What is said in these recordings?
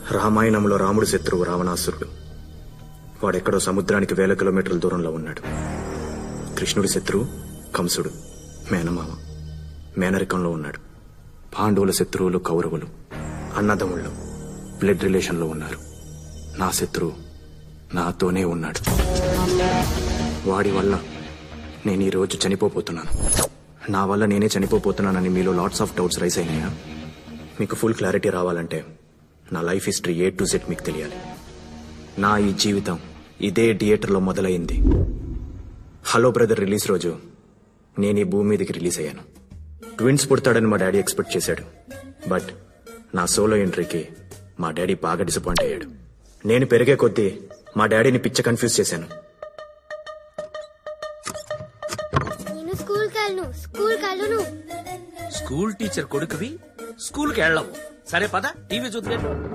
రామాయణంలో రాముడు శత్రువు రావణాసురుడు వాడెక్కడో సముద్రానికి వేల కిలోమీటర్ల దూరంలో ఉన్నాడు కృష్ణుడి శత్రువు కంసుడు మేనమామ మేనరికంలో ఉన్నాడు పాండవుల శత్రువులు కౌరవులు అన్నదమ్ముళ్ళు బ్లడ్ రిలేషన్లో ఉన్నారు నా శత్రువు నాతోనే ఉన్నాడు వాడి వల్ల నేను ఈ రోజు చనిపోబోతున్నాను నా వల్ల నేనే చనిపోబోతున్నానని మీలో లాట్స్ ఆఫ్ డౌట్స్ రైస్ అయినాయా మీకు ఫుల్ క్లారిటీ రావాలంటే నా life history A to Z మీకు తెలియాలి నా ఈ జీవితం ఇదే థియేటర్లో మొదలైంది హలో బ్రదర్ రిలీజ్ రోజు నేను ఈ భూమి మీదకి రిలీజ్ అయ్యాను ట్విన్స్ పుడతాడని మా డాడీ ఎక్స్పెక్ట్ చేశాడు బట్ నా సోలో ఎంట్రీకి మా డాడీ బాగా డిసప్పాయింట్ అయ్యాడు నేను పెరిగే కొద్దీ మా డాడీని పిచ్చ కన్ఫ్యూజ్ చేశాను నేను స్కూల్కి వెళ్ళను స్కూల్కి వెళ్ళను స్కూల్ టీచర్ కొడుకువి స్కూల్ కి వెళ్ళవు సరే పద టీవీ చూద్దాం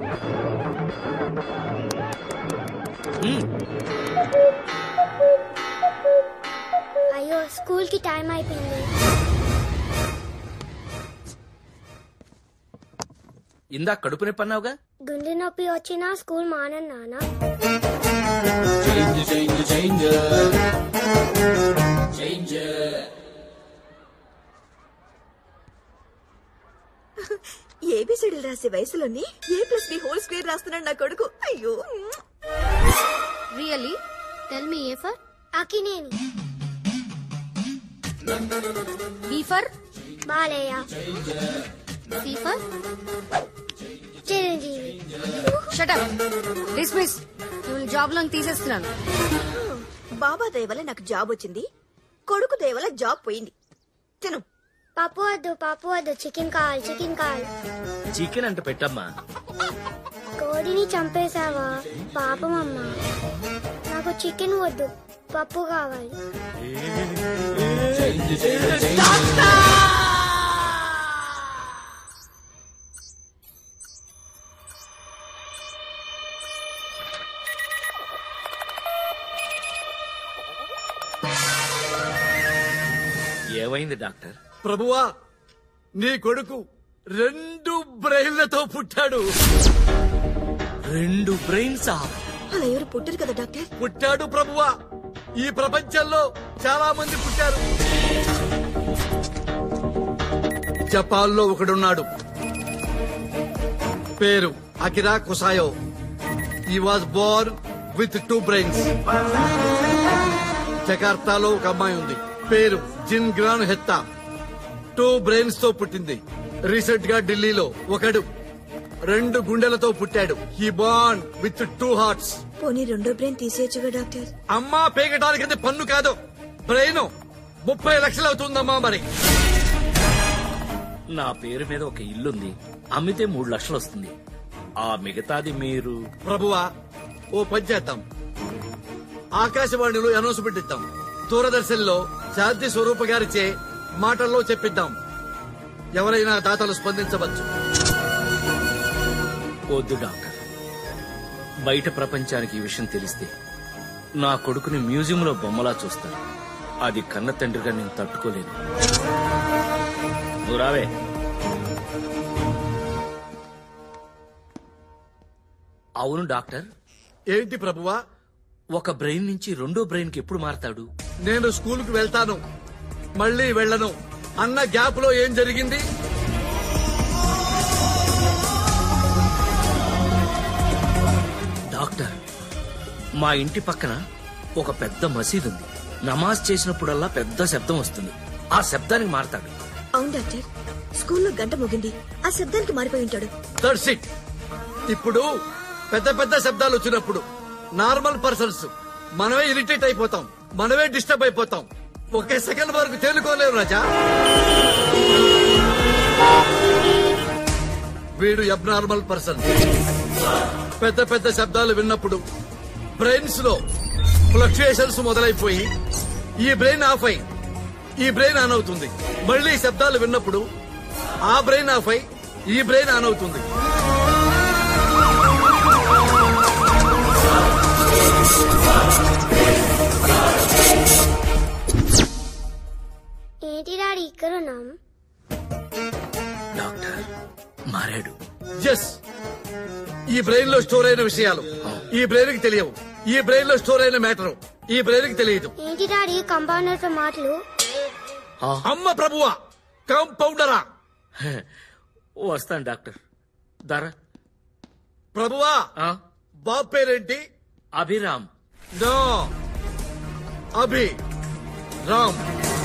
అయ్యో స్కూల్కి టైం అయిపోయింది ఇందాక కడుపు నొప్పి అన్నావుగా గుండె నొప్పి వచ్చినా స్కూల్ మానను నాన్న ఏబిసిడీలు రాసే వయసులోని A plus B whole square రాస్తున్నాడు నా కొడుకు అయ్యో really tell me A for Akkineni B for Balayya C for Chiranjeevi shut up dismiss మిమ్మల్ని జాబ్ లో తీసేస్తున్నాను బాబా దయ వల్ల నాకు జాబ్ వచ్చింది కొడుకు దయ వల్ల జాబ్ పోయింది తిను పప్పు వద్దు పప్పు వద్దు చికెన్ కావాలి చికెన్ కావాలి చికెన్ అంట పెట్టమ్మా కోడిని చంపేశావా పాపం అమ్మా నాకు చికెన్ వద్దు పప్పు కావాలి ఏమైంది డాక్టర్ ప్రభువా నీ కొడుకు రెండు బ్రెయిన్లతో పుట్టాడు రెండు బ్రెయిన్సా అలా ఎవరు పుట్టరు కదా డాక్టర్ పుట్టాడు ప్రభువా ఈ ప్రపంచంలో చాలా మంది పుట్టారు జపాన్లో ఒకడున్నాడు పేరు Akira Kusayo he was born with two brains జకార్తాలో ఒక అమ్మాయి ఉంది పేరు జిన్ గ్రాన్ హెత్తా టూ బ్రెయిన్స్ తో పుట్టింది రీసెంట్ గా ఢిల్లీలో ఒకడు రెండు గుండెలతో పుట్టాడు ఈ బాన్ విత్ టూ హార్ట్స్ పోనీ రెండో బ్రెయిన్ తీసేయచ్చుగా డాక్టర్ అమ్మా పేగటానికి అది పన్ను కాదు బ్రెయిన్ ముప్పై లక్షలు అవుతుందమ్మా మరి నా పేరు మీద ఒక ఇల్లుంది అమ్మితే మూడు లక్షలు వస్తుంది ఆ మిగతాది మీరు ప్రభువా ఓ పని చేద్దాం ఆకాశవాణిలో అనౌన్స్మెంట్ ఇద్దాం దూరదర్శన్లో శాంతి స్వరూప గారిచే మాటల్లో చెప్పిద్దాం ఎవరైనా దాతలు స్పందించవచ్చు వద్దు డాక్టర్ బయట ప్రపంచానికి ఈ విషయం తెలిస్తే నా కొడుకుని మ్యూజియంలో బొమ్మలా చూస్తాను అది కన్న తండ్రిగా నేను తట్టుకోలేను నువ్వు రావే అవును డాక్టర్ ఏంటి ప్రభువా ఒక బ్రెయిన్ నుంచి రెండో బ్రెయిన్ కి ఎప్పుడు మారతాడు నేను స్కూల్ కు వెళ్తాను మళ్ళీ వెళ్ళను అన్న గ్యాప్ లో ఏం జరిగింది డాక్టర్ మా ఇంటి పక్కన ఒక పెద్ద మసీదు ఉంది నమాజ్ చేసినప్పుడల్లా పెద్ద శబ్దం వస్తుంది ఆ శబ్దానికి మారతాడు అవును డాక్టర్ స్కూల్లో గంట ముగింది ఆ శబ్దానికి మారిపోయి ఉంటాడు దట్స్ ఇట్ ఇప్పుడు పెద్ద పెద్ద శబ్దాలు వచ్చినప్పుడు నార్మల్ పర్సన్స్ మనమే ఇరిటేట్ అయిపోతాం మనమే డిస్టర్బ్ అయిపోతాం ఒకే సెకండ్ వరకు తేలుకోలేరు రాజా వీడు అబ్నార్మల్ పర్సన్ పెద్ద పెద్ద శబ్దాలు విన్నప్పుడు బ్రెయిన్స్ లో ఫ్లక్చుయేషన్స్ మొదలైపోయి ఈ బ్రెయిన్ ఆఫ్ అయి ఈ బ్రెయిన్ ఆన్ అవుతుంది మళ్ళీ శబ్దాలు విన్నప్పుడు ఆ బ్రెయిన్ ఆఫ్ అయి ఈ బ్రెయిన్ ఆన్ అవుతుంది ఏంటి డాడీ ఇక్కడ ఉన్నాం డాక్టర్ మారాడు ఎస్ ఈ బ్రెయిన్ లో స్టోర్ అయిన విషయాలు ఈ బ్రెయిన్ కి తెలియవు ఈ బ్రెయిన్ లో స్టోర్ అయిన మ్యాటర్ ఈ బ్రెయిన్ కి తెలియదు ఏంటి డాడీ కంపౌండర్ తో మాటలు అమ్మ ప్రభువా కాంపౌండరా వస్తాను డాక్టర్ ధర ప్రభువా బాబు పేరేంటి అభిరామ్ నో అభి రామ్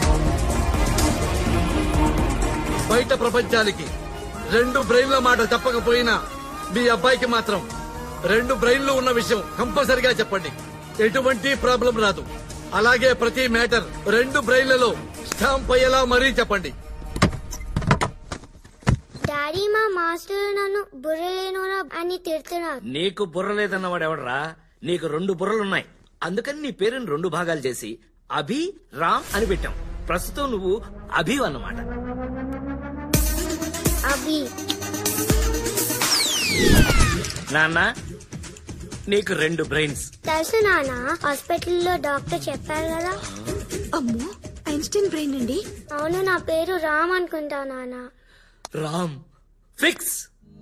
బయట ప్రపంచానికి రెండు బ్రెయిన్ల మాట చెప్పకపోయినా మీ అబ్బాయికి మాత్రం రెండు బ్రెయిన్లు ఉన్న విషయం కంపల్సరిగా చెప్పండి ఎటువంటి ప్రాబ్లం రాదు అలాగే ప్రతి మ్యాటర్ రెండు బ్రెయిన్లలో స్టాంప్ అయ్యేలా మరీ చెప్పండి డాడీ మా మాస్టర్ నన్ను బుర్రలేనోనా అని తిడుతున్నారు నీకు బుర్ర లేదన్నవాడు ఎవడరా నీకు రెండు బుర్రలున్నాయి అందుకని నీ పేరుని రెండు భాగాలు చేసి అభి రామ్ అని పెట్టాం ప్రస్తుతం నువ్వు అభి అన్నమాట అభి నాన్న నీకు రెండు బ్రెయిన్స్ తెలుసు నాన్న హాస్పిటల్లో డాక్టర్ చెప్పారు కదా అమ్మో ఐన్స్టీన్ బ్రెయిన్ అండి అవును నా పేరు రామ్ అనుకుంటా నాన్న రామ్ ఫిక్స్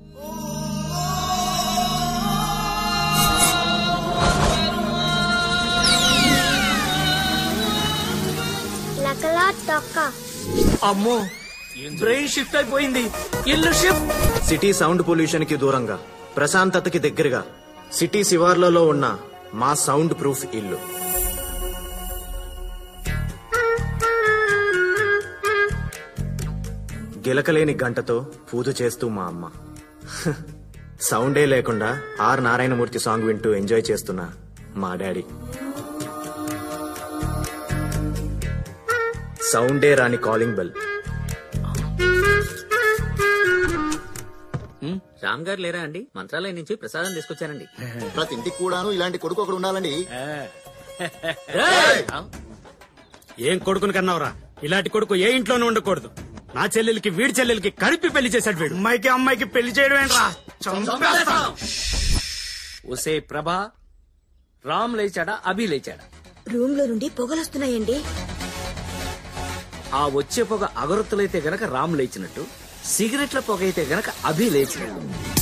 లకలా తొక్క అమ్మో బ్రెయిన్ షిఫ్ట్ అయిపోయింది ఇల్లు షిఫ్ట్ సిటీ సౌండ్ పొల్యూషన్ కి దూరంగా ప్రశాంతతకి దగ్గరగా సిటీ శివార్లలో ఉన్న మా సౌండ్ ప్రూఫ్ ఇల్లు గిలకలేని గంటతో పూజ చేస్తూ మా అమ్మ హ్, సౌండే లేకుండా ఆర్ నారాయణమూర్తి సాంగ్ వింటూ ఎంజాయ్ చేస్తున్న మా డాడీ సౌండే రాని కాలింగ్ బెల్ రామ్ గారు లేరా అండి మంత్రాలయం నుంచి ప్రసాదం తీసుకొచ్చానండి ప్రతి ఇంటికి కూడాను ఇలాంటి కొడుకు ఒకడు ఉండాలండి ఏం కొడుకుని కన్నావురా ఇలాంటి కొడుకు ఏ ఇంట్లోనూ ఉండకూడదు నా చెల్లెలికి వీడి చెల్లెలికి కలిపి పెళ్లి చేశాడు వీడు అమ్మాయికి అమ్మాయికి పెళ్లి చేయడం ఏంట్రా చంపేస్తా. ఒసే ప్రభా రామ్ లేచాడా అభి లేచాడా రూమ్ లో నుండి పొగలొస్తున్నాయండి ఆ వచ్చే పొగ అగరొత్తులైతే గనక రామ్ లేచినట్టు సిగరెట్ల పొగ అయితే గనక అభి లేచినట్టు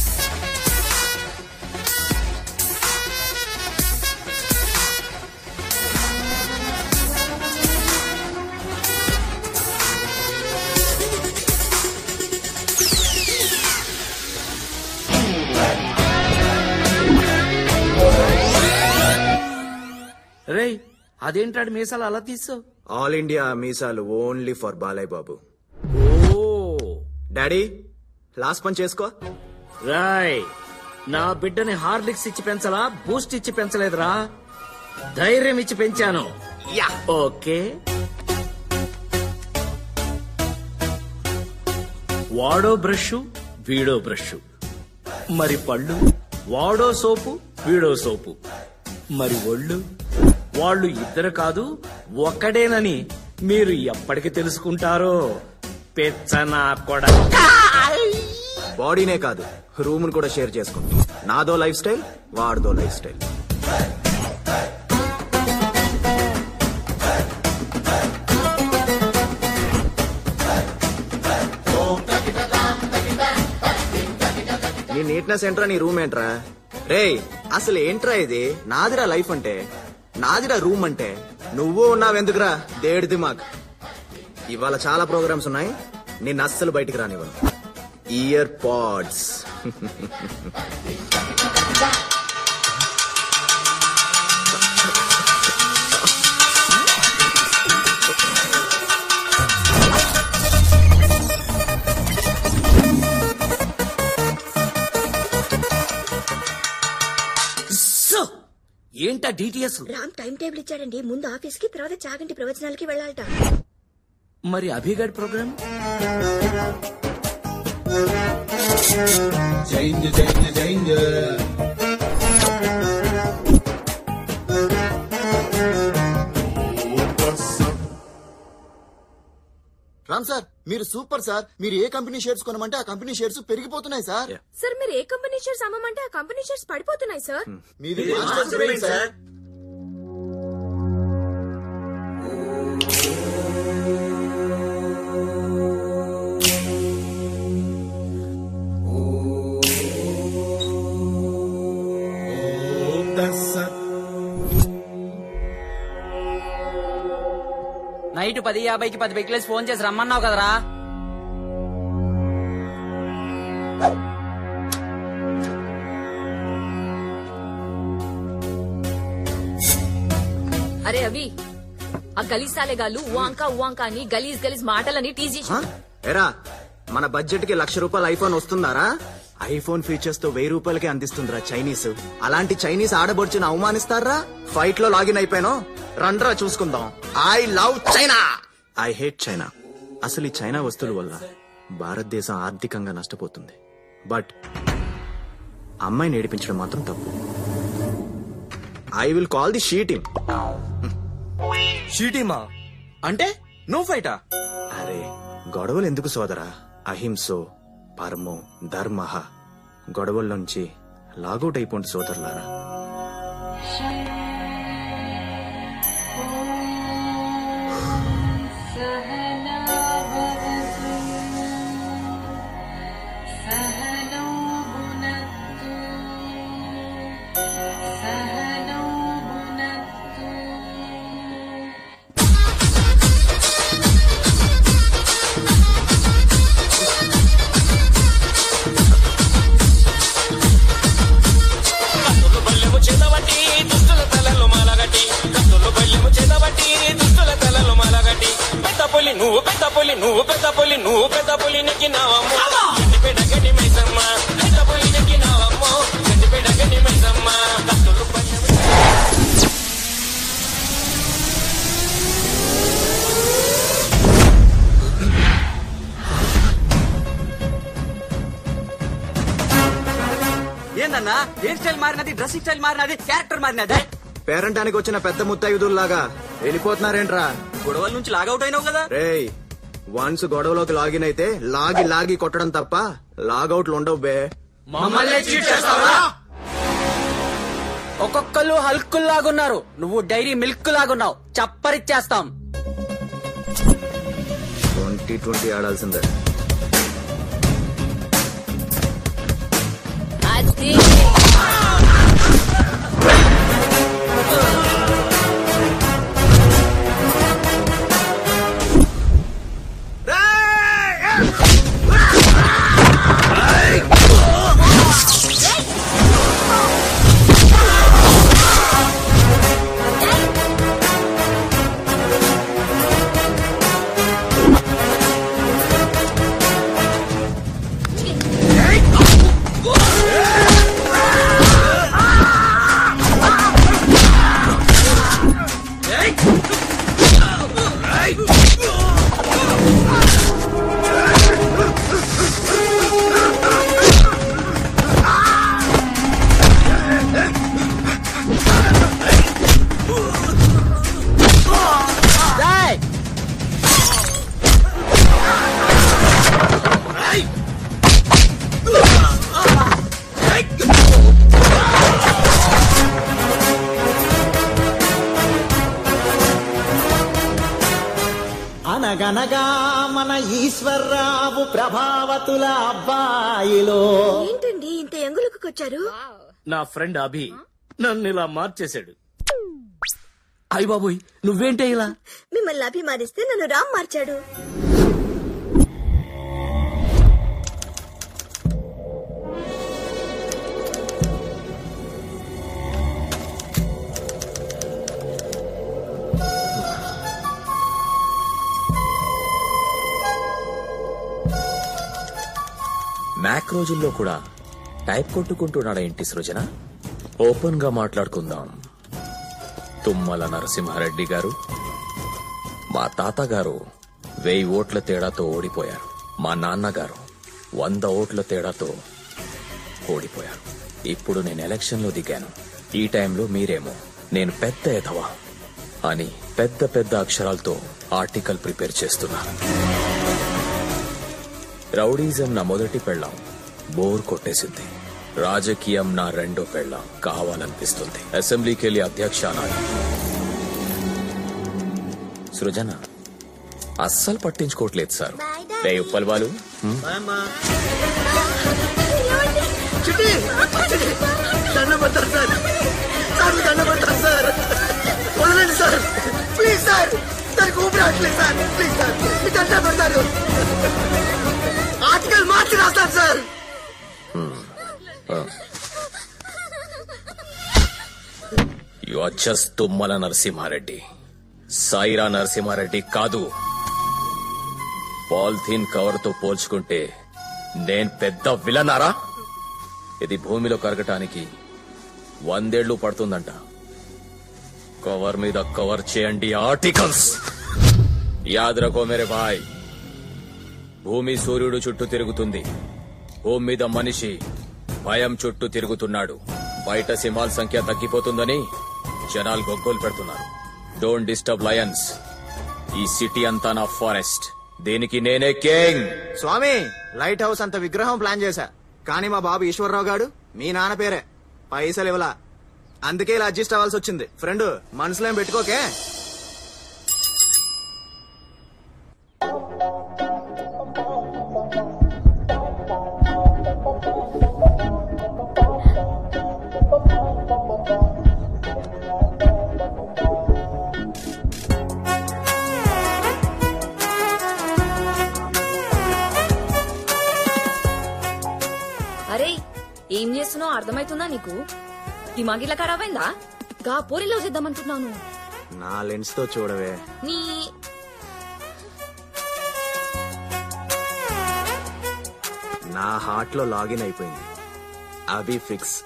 రేయ్ అదేంటాడు మీసాలు అలా తీసావు ఆల్ ఇండియా మీసాలు ఓన్లీ ఫర్ బాలయ్య బాబు ఓ డాడీ లాస్ట్ పని చేసుకో రాయ్ నా బిడ్డని హార్లిక్స్ ఇచ్చి పెంచలా బూస్ట్ ఇచ్చి పెంచలేదురా ధైర్యం ఇచ్చి పెంచాను యా ఓకే వాడో బ్రష్ వీడో బ్రష్ మరి పళ్ళు వాడో సోపు వీడో సోపు మరి ఒళ్ళు వాళ్ళు ఇద్దరు కాదు ఒక్కడేనని మీరు ఎప్పటికి తెలుసుకుంటారో పెచ్చనా కూడా బాడీనే కాదు రూమ్ కూడా షేర్ చేసుకుంటాం నాదో లైఫ్ స్టైల్ వాడిదో లైఫ్ స్టైల్ నీ నీట్నెస్ ఏంట్రా నీ రూమ్ ఏంట్రా రేయ్ అసలు ఏంట్రా ఇది నాదిరా లైఫ్ అంటే నాదిరా రూమ్ అంటే నువ్వు ఉన్నావెందుకురా దేడి దిమాగ్ ఇవాళ చాలా ప్రోగ్రామ్స్ ఉన్నాయి నిన్ను అస్సలు బయటికి రానివ్వను ఇయర్ పాడ్స్ సో ఏంటా డిటిఎస్ రామ్ టైం టేబుల్ ఇచ్చాడండి ముందు ఆఫీస్ కి తర్వాత చాగంటి ప్రవచనాలకి వెళ్ళాలట మరి అభిగడ్ ప్రోగ్రామ్ రామ్ సార్ మీరు సూపర్ సార్ మీరు ఏ కంపెనీ షేర్స్ కొనమంటే ఆ కంపెనీ షేర్స్ పెరిగిపోతున్నాయి సార్ సార్ మీరు ఏ కంపెనీ షేర్స్ అమ్మమంటే ఆ కంపెనీ షేర్స్ పడిపోతున్నాయి సార్ మీది మాస్టర్స్ బ్రెయిన్ సార్ నైట్ పది యాభైకి పది బెక్లేసి ఫోన్ చేసి రమ్మన్నావు కదరా అరే అవి ఆ గలీజ్ సాలెగాళ్ళు ఉవాంకా ఉవాంకా అని గలీజ్ గలీజ్ మాటలని టీజ్ చేసి ఎరా మన బడ్జెట్ కి లక్ష రూపాయల ఐఫోన్ వస్తుందారా ఐఫోన్ ఫీచర్స్ తో వెయ్యి రూపాయలకి అందిస్తుందిరా చైనీస్ అలాంటి చైనీస్ ఆడబడుచుని అవమానిస్తారా ఫైట్ లో లాగిన్ అయిపోయాను రండ్రా చూసుకుందాం I love China I hate China అసలు ఈ చైనా వస్తువుల వల్ల భారతదేశం ఆర్థికంగా నష్టపోతుంది బట్ అమ్మాయిని ఏడిపించడం మాత్రం తప్పు ఐ విల్ కాల్ ది షీటింగ్ షీటీమా అంటే నువ్వు ఫైటా అరే గొడవలు ఎందుకు సోదరా అహింసో పరమో ధర్మ గొడవల నుంచి లాగౌట్ అయిపోండి సోదరులారా కత్తులు బల్లెము చేతబట్టి దుష్టుల తలలు మాలగట్టి కత్తులు బల్లెము చేతబట్టి దుష్టుల తలలు మాలగట్టి పెద్ద పులి నువ్వు పెద్ద పులి నువ్వు పెద్ద పులి నువ్వు పెద్ద పులి నెక్కినావమ్మో గడ్డిపేట గడ్డి మైసమ్మ పెద్ద పులి నెక్కినావమ్మో గడ్డిపేట గడ్డి మైసమ్మ కత్తులు బల్లెము ఏందన్నా హెయిర్ స్టైల్ మారినది డ్రెస్సింగ్ స్టైల్ మారినది క్యారెక్టర్ మారినది పేరంటానికి వచ్చిన పెద్ద ముత్తైదుల్లాగా వెళ్ళిపోతున్నారేంట్రా గొడవల నుంచి లాగౌట్ అయినావు కదా రేయ్ వన్స్ గొడవలోకి లాగిన్ అయితే లాగి లాగి కొట్టడం తప్ప లాగౌట్లు ఉండవు బే మమ్మల్ని చీట్ చేస్తావా ఒక్కొక్కళ్ళు హల్కుల్ లాగున్నారు నువ్వు డైరీ మిల్క్ లాగున్నావు చప్పరిచ్చేస్తాం ట్వంటీ ట్వంటీ ఆడాల్సిందే అది అనగనగా మన ఈశ్వర్రావు ప్రభావతుల అబ్బాయిలో ఏంటండి ఇంత ఎంగులకొచ్చారు నా ఫ్రెండ్ అభి నన్ను ఇలా మార్చేశాడు అయ్య బాబోయ్ నువ్వేంటే ఇలా మిమ్మల్ని అభిమానిస్తే నన్ను రామ్ మార్చాడు మ్యాక్ రోజుల్లో కూడా టైప్ కొట్టుకుంటున్నాడా ఇంటి సృజన ఓపెన్ గా మాట్లాడుకుందాం తుమ్మల నరసింహారెడ్డి గారు మా తాతగారు వెయ్యి ఓట్ల తేడాతో ఓడిపోయారు మా నాన్నగారు వంద ఓట్ల తేడాతో ఓడిపోయారు ఇప్పుడు నేను ఎలక్షన్లో దిగాను ఈ టైంలో మీరేమో నేను పెద్ద ఎదవా అని పెద్ద పెద్ద అక్షరాలతో ఆర్టికల్ ప్రిపేర్ చేస్తున్నారు రౌడీజం నా మొదటి పెళ్ళాం బోర్ కొట్టేసింది రాజకీయం నా రెండో పెళ్ళాం కావాలనిపిస్తుంది అసెంబ్లీకి వెళ్ళి అధ్యక్ష అనాలి సృజన అస్సలు పట్టించుకోవట్లేదు సార్ రే ఉప్పల్ బాలు హ్మ్? చిట్టి చిట్టి దండం పెడతాను sir you are just Tummala Narasimha Reddy Sye Raa Narasimha Reddy కాదు పాలిథీన్ కవర్ తో పోల్చుకుంటే నేను పెద్ద విలనారా ఇది భూమిలో కరగటానికి వందేళ్లు పడుతుందంట కవర్ మీద కవర్ చేయండి ఆర్టికల్స్ యాద్ రకో మేరే భాయ్ భూమి సూర్యుడు చుట్టూ తిరుగుతుంది భూమి మీద మనిషి భయం చుట్టూ తిరుగుతున్నాడు బయట సింహాల సంఖ్య తగ్గిపోతుందని జనాలు గొగ్గోలు పెడుతున్నారు డోంట్ డిస్టర్బ్ లయన్స్ ఈ సిటీ అంతా నా ఫారెస్ట్ దీనికి నేనే కింగ్ స్వామి లైట్ హౌస్ అంత విగ్రహం ప్లాన్ చేశా కానీ మా బాబు ఈశ్వరరావు గాడు మీ నాన్న పేరే పైసలు ఇవ్వలా అందుకే ఇలా అడ్జస్ట్ అవ్వాల్సి వచ్చింది ఫ్రెండ్ మనసులో ఏం పెట్టుకోకే అరే ఏం చేస్తున్నావు అర్థమైతుందా నీకు దిమాగిలా ఖరాబ్ అయిందా గా పూరిలో చేద్దామనుకుంటున్నాను నా లెన్స్ తో చూడవే నీ నా హార్ట్ లో లాగిన్ అయిపోయింది అవి ఫిక్స్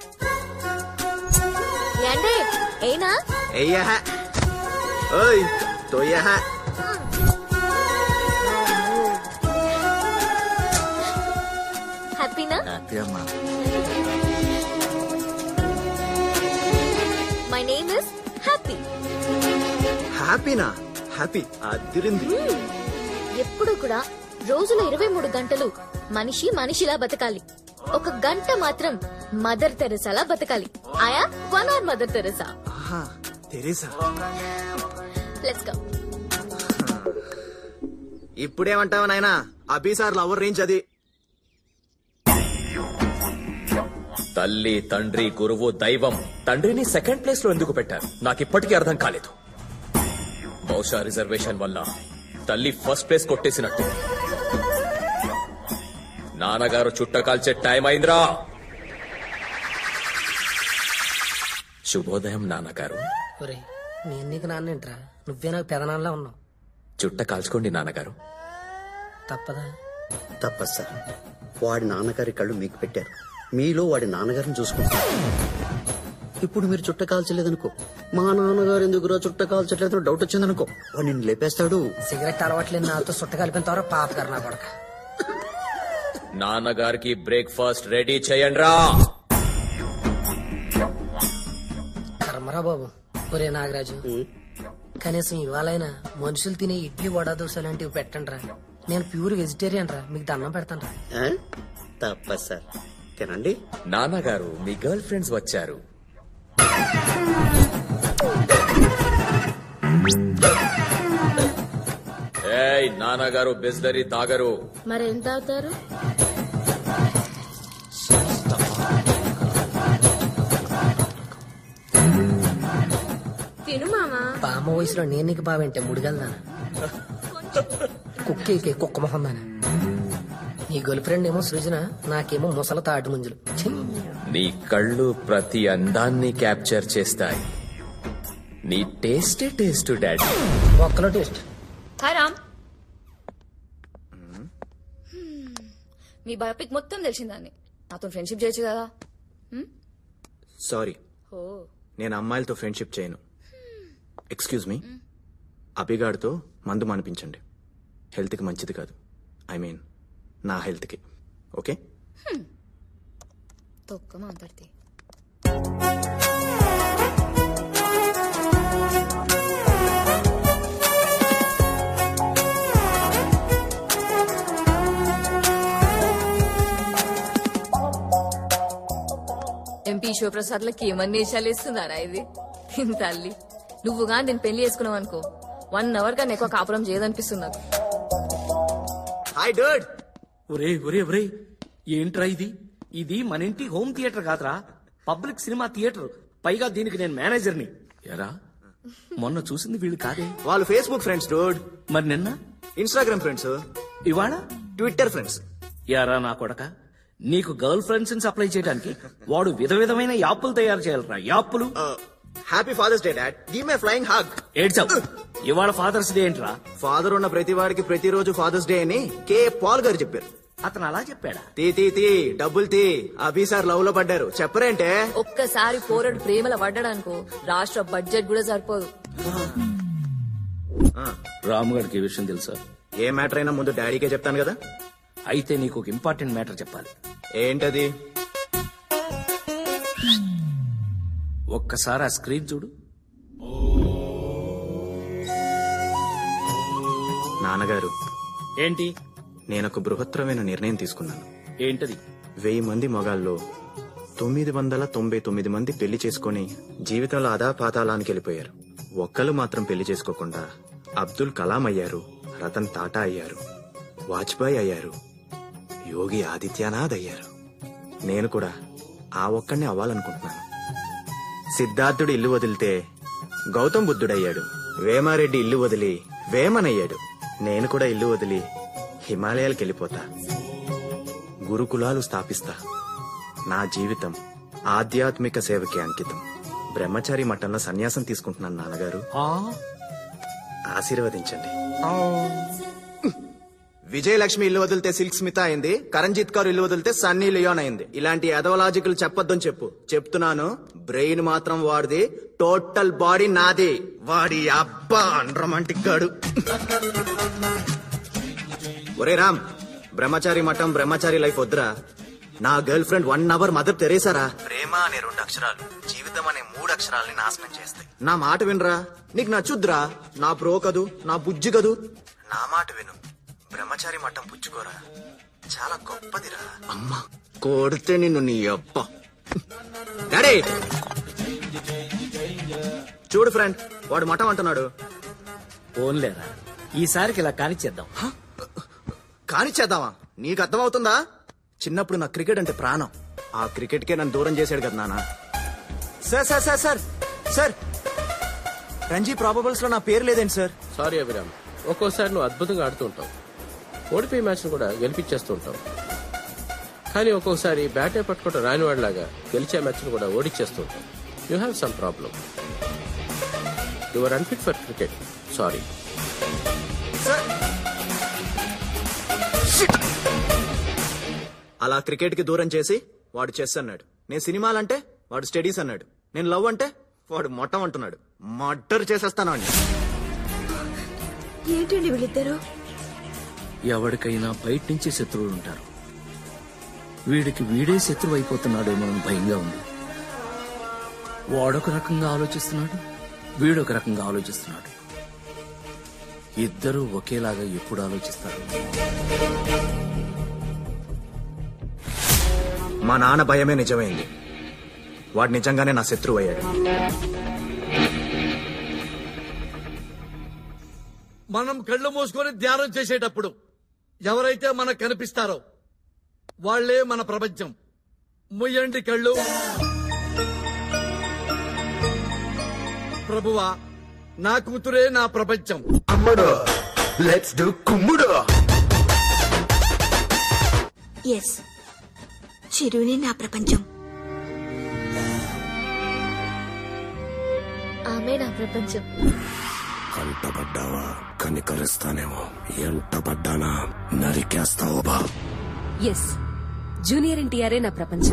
ఏంటే ఏనా ఎయ్యహ ఓయ్ తొయ్యహ హ్యాపీనా హ్యాపీ అమ్మా మై నేమ్ ఇస్ హ్యాపీ హ్యాపీనా హ్యాపీ అదిరింది ఎప్పుడు కూడా రోజులో ఇరవై మూడు గంటలు మనిషి మనిషిలా బతకాలి ఒక గంట మాత్రం మదర్ తెరెసాలా బతకాలి ఆయా వన్ అవర్ మదర్ తెరెసా ఆహా, తెరీసా లెట్స్ గో ఇప్పుడేమంటావు నాయనా అభి సార్ లవర్ రేంజ్ అది తల్లి తండ్రి గురువు దైవం తండ్రిని సెకండ్ ప్లేస్ లో ఎందుకు పెట్టారు నాకు ఇప్పటికీ అర్థం కాలేదు బహుశా రిజర్వేషన్ వల్ల తల్లి ఫస్ట్ ప్లేస్ కొట్టేసినట్టు నాన్నగారు చుట్ట కాల్చే టైం అయిందిరా శుభోదయం నాన్నగారు ఒరేయ్ నేను నీకు నాన్నేంట్రా నువ్వే నాకు పెదనాన్నలా ఉన్నావు చుట్ట కాల్చుకోండి నాన్నగారు తప్పదా తప్పదు సార్ వాడి నాన్నగారి కళ్ళు మీకు పెట్టారు మీలో వాడి నాన్నగారిని చూసుకుంటారు ఇప్పుడు మీరు చుట్ట కాల్చలేదనుకో మా నాన్నగారు ఎందుకురా చుట్ట కాల్చట్లేదు డౌట్ వచ్చిందనుకో వాడు నిన్ను లేపేస్తాడు సిగరెట్ అలవాట్లేదు నాతో సుట్ట కలిపిన తర్వాత పాప గారు నా కొడక నాన్నగారికి బ్రేక్ఫాస్ట్ రెడీ చేయండి రా కర్మరా బాబు ఒరే నాగరాజు కనీసం ఇవాళైనా మనుషులు తినే ఇడ్లీ వడ దోశ లాంటివి పెట్టండి రా నేను ప్యూర్ వెజిటేరియన్ రా మీకు దండం పెడతాను రా ఆ? తప్పదు సార్ తినండి నాన్నగారు మీ గర్ల్ ఫ్రెండ్స్ వచ్చారు ఏయ్ నాన్నగారు బిస్లరీ తాగరు మరి ఎంత అవుతారు తిను మామా బామ్మ వయసులో నేను నీకు బావేంటే ముడిగలదానా కుక్కేకే కుక్క మొహం దానా నీ గర్ల్ ఫ్రెండ్ ఏమో సృజన నాకేమో ముసల తాటి ముంజులు ఛీ! నీ కళ్ళు ప్రతి అందాన్ని క్యాప్చర్ చేస్తాయి నీ టేస్టే టేస్ట్ డాడీ ఒక్కలో టేస్ట్ హాయ్ రామ్ మీ బయోపిక్ మొత్తం తెలిసిందాన్ని నాతో ఫ్రెండ్షిప్ చేయొచ్చు కదా సారీ ఓ నేను అమ్మాయిలతో ఫ్రెండ్షిప్ చేయను ఎక్స్క్యూజ్ మీ అభిగాడితో మందు మానిపించండి హెల్త్కి మంచిది కాదు ఐ మీన్ నా హెల్త్కి ఓకే తొక్క మాట్లాడితే ఎంపీ శివప్రసాద్ లకి ఏమన్నా వేషాలు వేస్తున్నారా ఇది దీని తల్లి నువ్వు కానీ దీన్ని పెళ్లి చేసుకున్నావు అనుకో వన్ అవర్ కన్నా ఎక్కువ కాపురం చేయదనిపిస్తుంది నాకు హాయ్ డర్డ్ ఒరే ఒరే ఒరే ఏంట్రా ఇది ఇది మన ఇంటి హోమ్ థియేటర్ కాదురా పబ్లిక్ సినిమా థియేటర్ పైగా దీనికి నేను మేనేజర్ని ఎరా మొన్న చూసింది వీళ్ళు కాదే వాళ్ళు ఫేస్బుక్ ఫ్రెండ్స్ డోడ్ మరి నిన్న ఇన్స్టాగ్రామ్ ఫ్రెండ్స్ ఇవాళ ట్విట్టర్ ఫ్రెండ్స్ యారా నా కొడక నీకు గర్ల్ ఫ్రెండ్స్ ని సప్లై చేయడానికి వాడు విధ విధమైన యాప్లు తయారు చేయాలరా యాప్లు happy Father's Day dad give my flying hug ఏడ్చావు ఇవాళ ఫాదర్స్ డే ఏంట్రా ఫాదర్ ఉన్న ప్రతి వాడికి ప్రతిరోజు ఫాదర్స్ డే అని కే పాల్ గారు చెప్పారు అతను అలా చెప్పాడా తీ తీ తీ డబ్బులు తీ అభి సార్ లవ్ లో పడ్డారు చెప్పరేంటే ఒక్కసారి పోరడు ప్రేమల పడ్డాడనుకో రాష్ట్ర బడ్జెట్ కూడా సరిపోదు రాముగారికి ఈ విషయం తెలుసా ఏ మ్యాటర్ అయినా ముందు డాడీకే చెప్తాను కదా అయితే నీకు ఒక ఇంపార్టెంట్ మ్యాటర్ చెప్పాలి ఏంటది ఒక్కసారి ఆ స్క్రీన్ చూడు నాన్నగారు ఏంటి నేనొక బృహత్తరమైన నిర్ణయం తీసుకున్నాను ఏంటది వెయ్యి మంది మగాల్లో తొమ్మిది వందల తొంభై తొమ్మిది మంది పెళ్లి చేసుకుని జీవితంలో అదా పాతాళానికి వెళ్ళిపోయారు ఒక్కరు మాత్రం పెళ్లి చేసుకోకుండా అబ్దుల్ కలాం అయ్యారు రతన్ టాటా అయ్యారు వాజ్పేయి అయ్యారు యోగి ఆదిత్యనాథ్ అయ్యారు నేను కూడా ఆ ఒక్కడిని అవ్వాలనుకుంటున్నాను సిద్ధార్థుడు ఇల్లు వదిలితే గౌతమ్ బుద్ధుడయ్యాడు వేమారెడ్డి ఇల్లు వదిలి వేమనయ్యాడు నేను కూడా ఇల్లు వదిలి హిమాలయాలకు వెళ్ళిపోతా గురుకులాలు స్థాపిస్తా నా జీవితం ఆధ్యాత్మిక సేవకి అంకితం బ్రహ్మచారి మఠంలో సన్యాసం తీసుకుంటున్నాను నాన్నగారు ఆశీర్వదించండి విజయలక్ష్మి ఇల్లు వదిలితే సిల్క్ స్మిత అయింది కరణ్జిత్ కౌర్ ఇల్లు వదిలితే సన్నీ లియోన్ అయింది ఇలాంటి ఎదవలాజికల్ చెప్పొద్దని చెప్పు చెప్తున్నాను బ్రెయిన్ మాత్రం వాడిది టోటల్ బాడీ నాది వాడి అబ్బా రొమాంటిక్ గాడు ఒరే రామ్ బ్రహ్మచారి మఠం బ్రహ్మచారి లైఫ్ వద్దురా నా girlfriend one hour Mother తెరేసారా ప్రేమ అనే రెండు అక్షరాలు జీవితం అనే మూడు అక్షరాలని నాశనం చేస్తాయి నా మాట వినరా నీకు నచ్చుద్రా నా ప్రో కదూ నా బుజ్జి కదూ నా మాట విను బ్రహ్మచారి మఠం పుచ్చుకోరా చాలా గొప్పదిరా అమ్మా కొడితే నిన్ను నీ అప్ప డాడీ చూడు ఫ్రెండ్ వాడు మఠం అంటున్నాడు ఓన్లేరా ఈసారికి ఇలా కానిచ్చేద్దాం కానిచ్చేద్దామా నీకు అర్థమవుతుందా చిన్నప్పుడు నా క్రికెట్ అంటే ప్రాణం ఆ క్రికెట్ కే నన్ను దూరం చేశాడు కదా నాన్న sir sir sir sir sir Ranji probables లో నా పేరు లేదేంటి సార్ సారీ అభిరామ్ ఒక్కోసారి నువ్వు అద్భుతంగా ఆడుతూ ఉంటావు ఓడిపోయే మ్యాచ్ కూడా గెలిపించేస్తూ ఉంటావు కానీ ఒక్కొక్కసారి బ్యాటే పట్టుకోవడం రాని వాడిలాగా గెలిచే మ్యాచ్ కూడా ఓడిచ్చేస్తూ ఉంటావు you have some problem you are unfit for cricket sorry అలా క్రికెట్ కి దూరం చేసి వాడు చెస్ అన్నాడు నేను సినిమాలంటే వాడు స్టడీస్ అన్నాడు నేను లవ్ అంటే వాడు మొట్టం అంటున్నాడు మర్డర్ చేసేస్తాను అండి ఏంటండి వీళ్ళిద్దరు ఎవరికైనా బయట నుంచి శత్రువులు ఉంటారు వీడికి వీడే శత్రువు అయిపోతున్నాడేమోనని భయంగా ఉంది వాడొక రకంగా ఆలోచిస్తున్నాడు వీడొక రకంగా ఆలోచిస్తున్నాడు ఇద్దరూ ఒకేలాగా ఎప్పుడు ఆలోచిస్తారు మా నాన్న భయమే నిజమైంది వాడు నిజంగానే నా శత్రువు అయ్యాడు మనం కళ్ళు మూసుకొని ధ్యానం చేసేటప్పుడు ఎవరైతే మనకు కనిపిస్తారో వాళ్లే మన ప్రపంచం ముయ్యండి కళ్ళు ప్రభువా నా కూతురే నా ప్రపంచం అమ్ముడు లెట్స్ డూ కుమ్ముడు ఎస్ చిరుని నా ప్రపంచం ఆమె నా ప్రపంచం కంటపడ్డావా కనికరిస్తానేమో ఎంట పడ్డానా నరికేస్తావు బా ఎస్ జూనియర్ ఎన్టీఆరే నా ప్రపంచం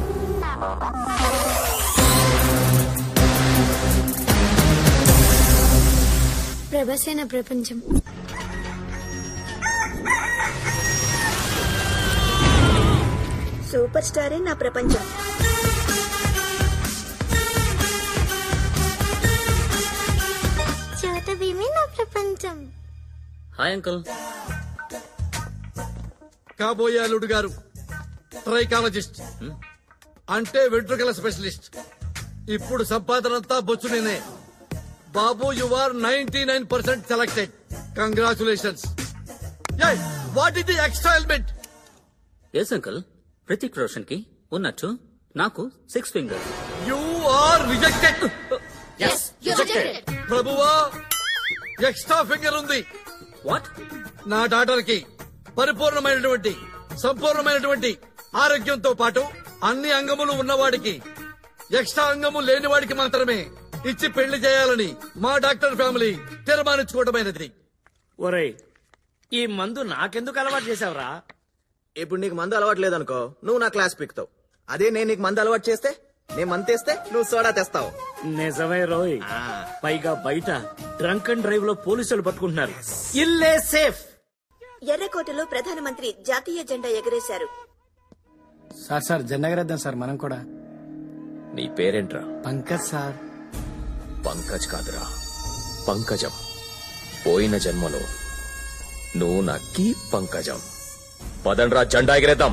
ప్రభాసే నా ప్రపంచం సూపర్ స్టారే నా ప్రపంచం చోట భీమే నా ప్రపంచం హాయ్ అంకుల్ కాబోయే అల్లుడు గారు ట్రైకాలజిస్ట్ అంటే వెంట్రుకల స్పెషలిస్ట్ ఇప్పుడు సంపాదనంతా బొచ్చు నేనే బాబు you are ninety nine percent selected congratulations what is the extra element yes uncle Hrithik Roshan కి ఉన్నట్టు నాకు six fingers you are rejected Yes, you're rejected. ప్రభువా ఎక్స్ట్రా ఫింగర్ ఉంది వాట్ నా డాటర్ కి పరిపూర్ణమైనటువంటి సంపూర్ణమైనటువంటి ఆరోగ్యంతో పాటు అన్ని అంగములు ఉన్నవాడికి ఎక్స్ట్రా అంగము లేని వాడికి మాత్రమే ఇచ్చి పెళ్లి చేయాలని మా డాక్టర్ ఫ్యామిలీ తీర్మానించుకోవటమైనది ఒరేయ్ ఈ మందు నాకెందుకు అలవాటు చేసావురా ఇప్పుడు నీకు మందు అలవాటు లేదనుకో నువ్వు నా క్లాస్ పిక్తావు అదే నేను నీకు మందు అలవాటు చేస్తే నేను మందు తెస్తే నువ్వు సోడా తెస్తావు నిజమే రోయ్ పైగా బయట డ్రంక్ అండ్ డ్రైవ్ లో పోలీసులు పట్టుకుంటున్నారు ఇల్లే సేఫ్ ఎర్రకోటలో ప్రధానమంత్రి జాతీయ జెండా ఎగరేశారు సార్ సార్ జెండగరేద్దాం సార్ మనం కూడా నీ పేరేంట్రా పంకజ్ సార్ పంకజ్ కాదురా పంకజం పోయిన జన్మలో నువ్వు నా కీ పంకజం పదండ్రా జెండా ఎగిరేద్దాం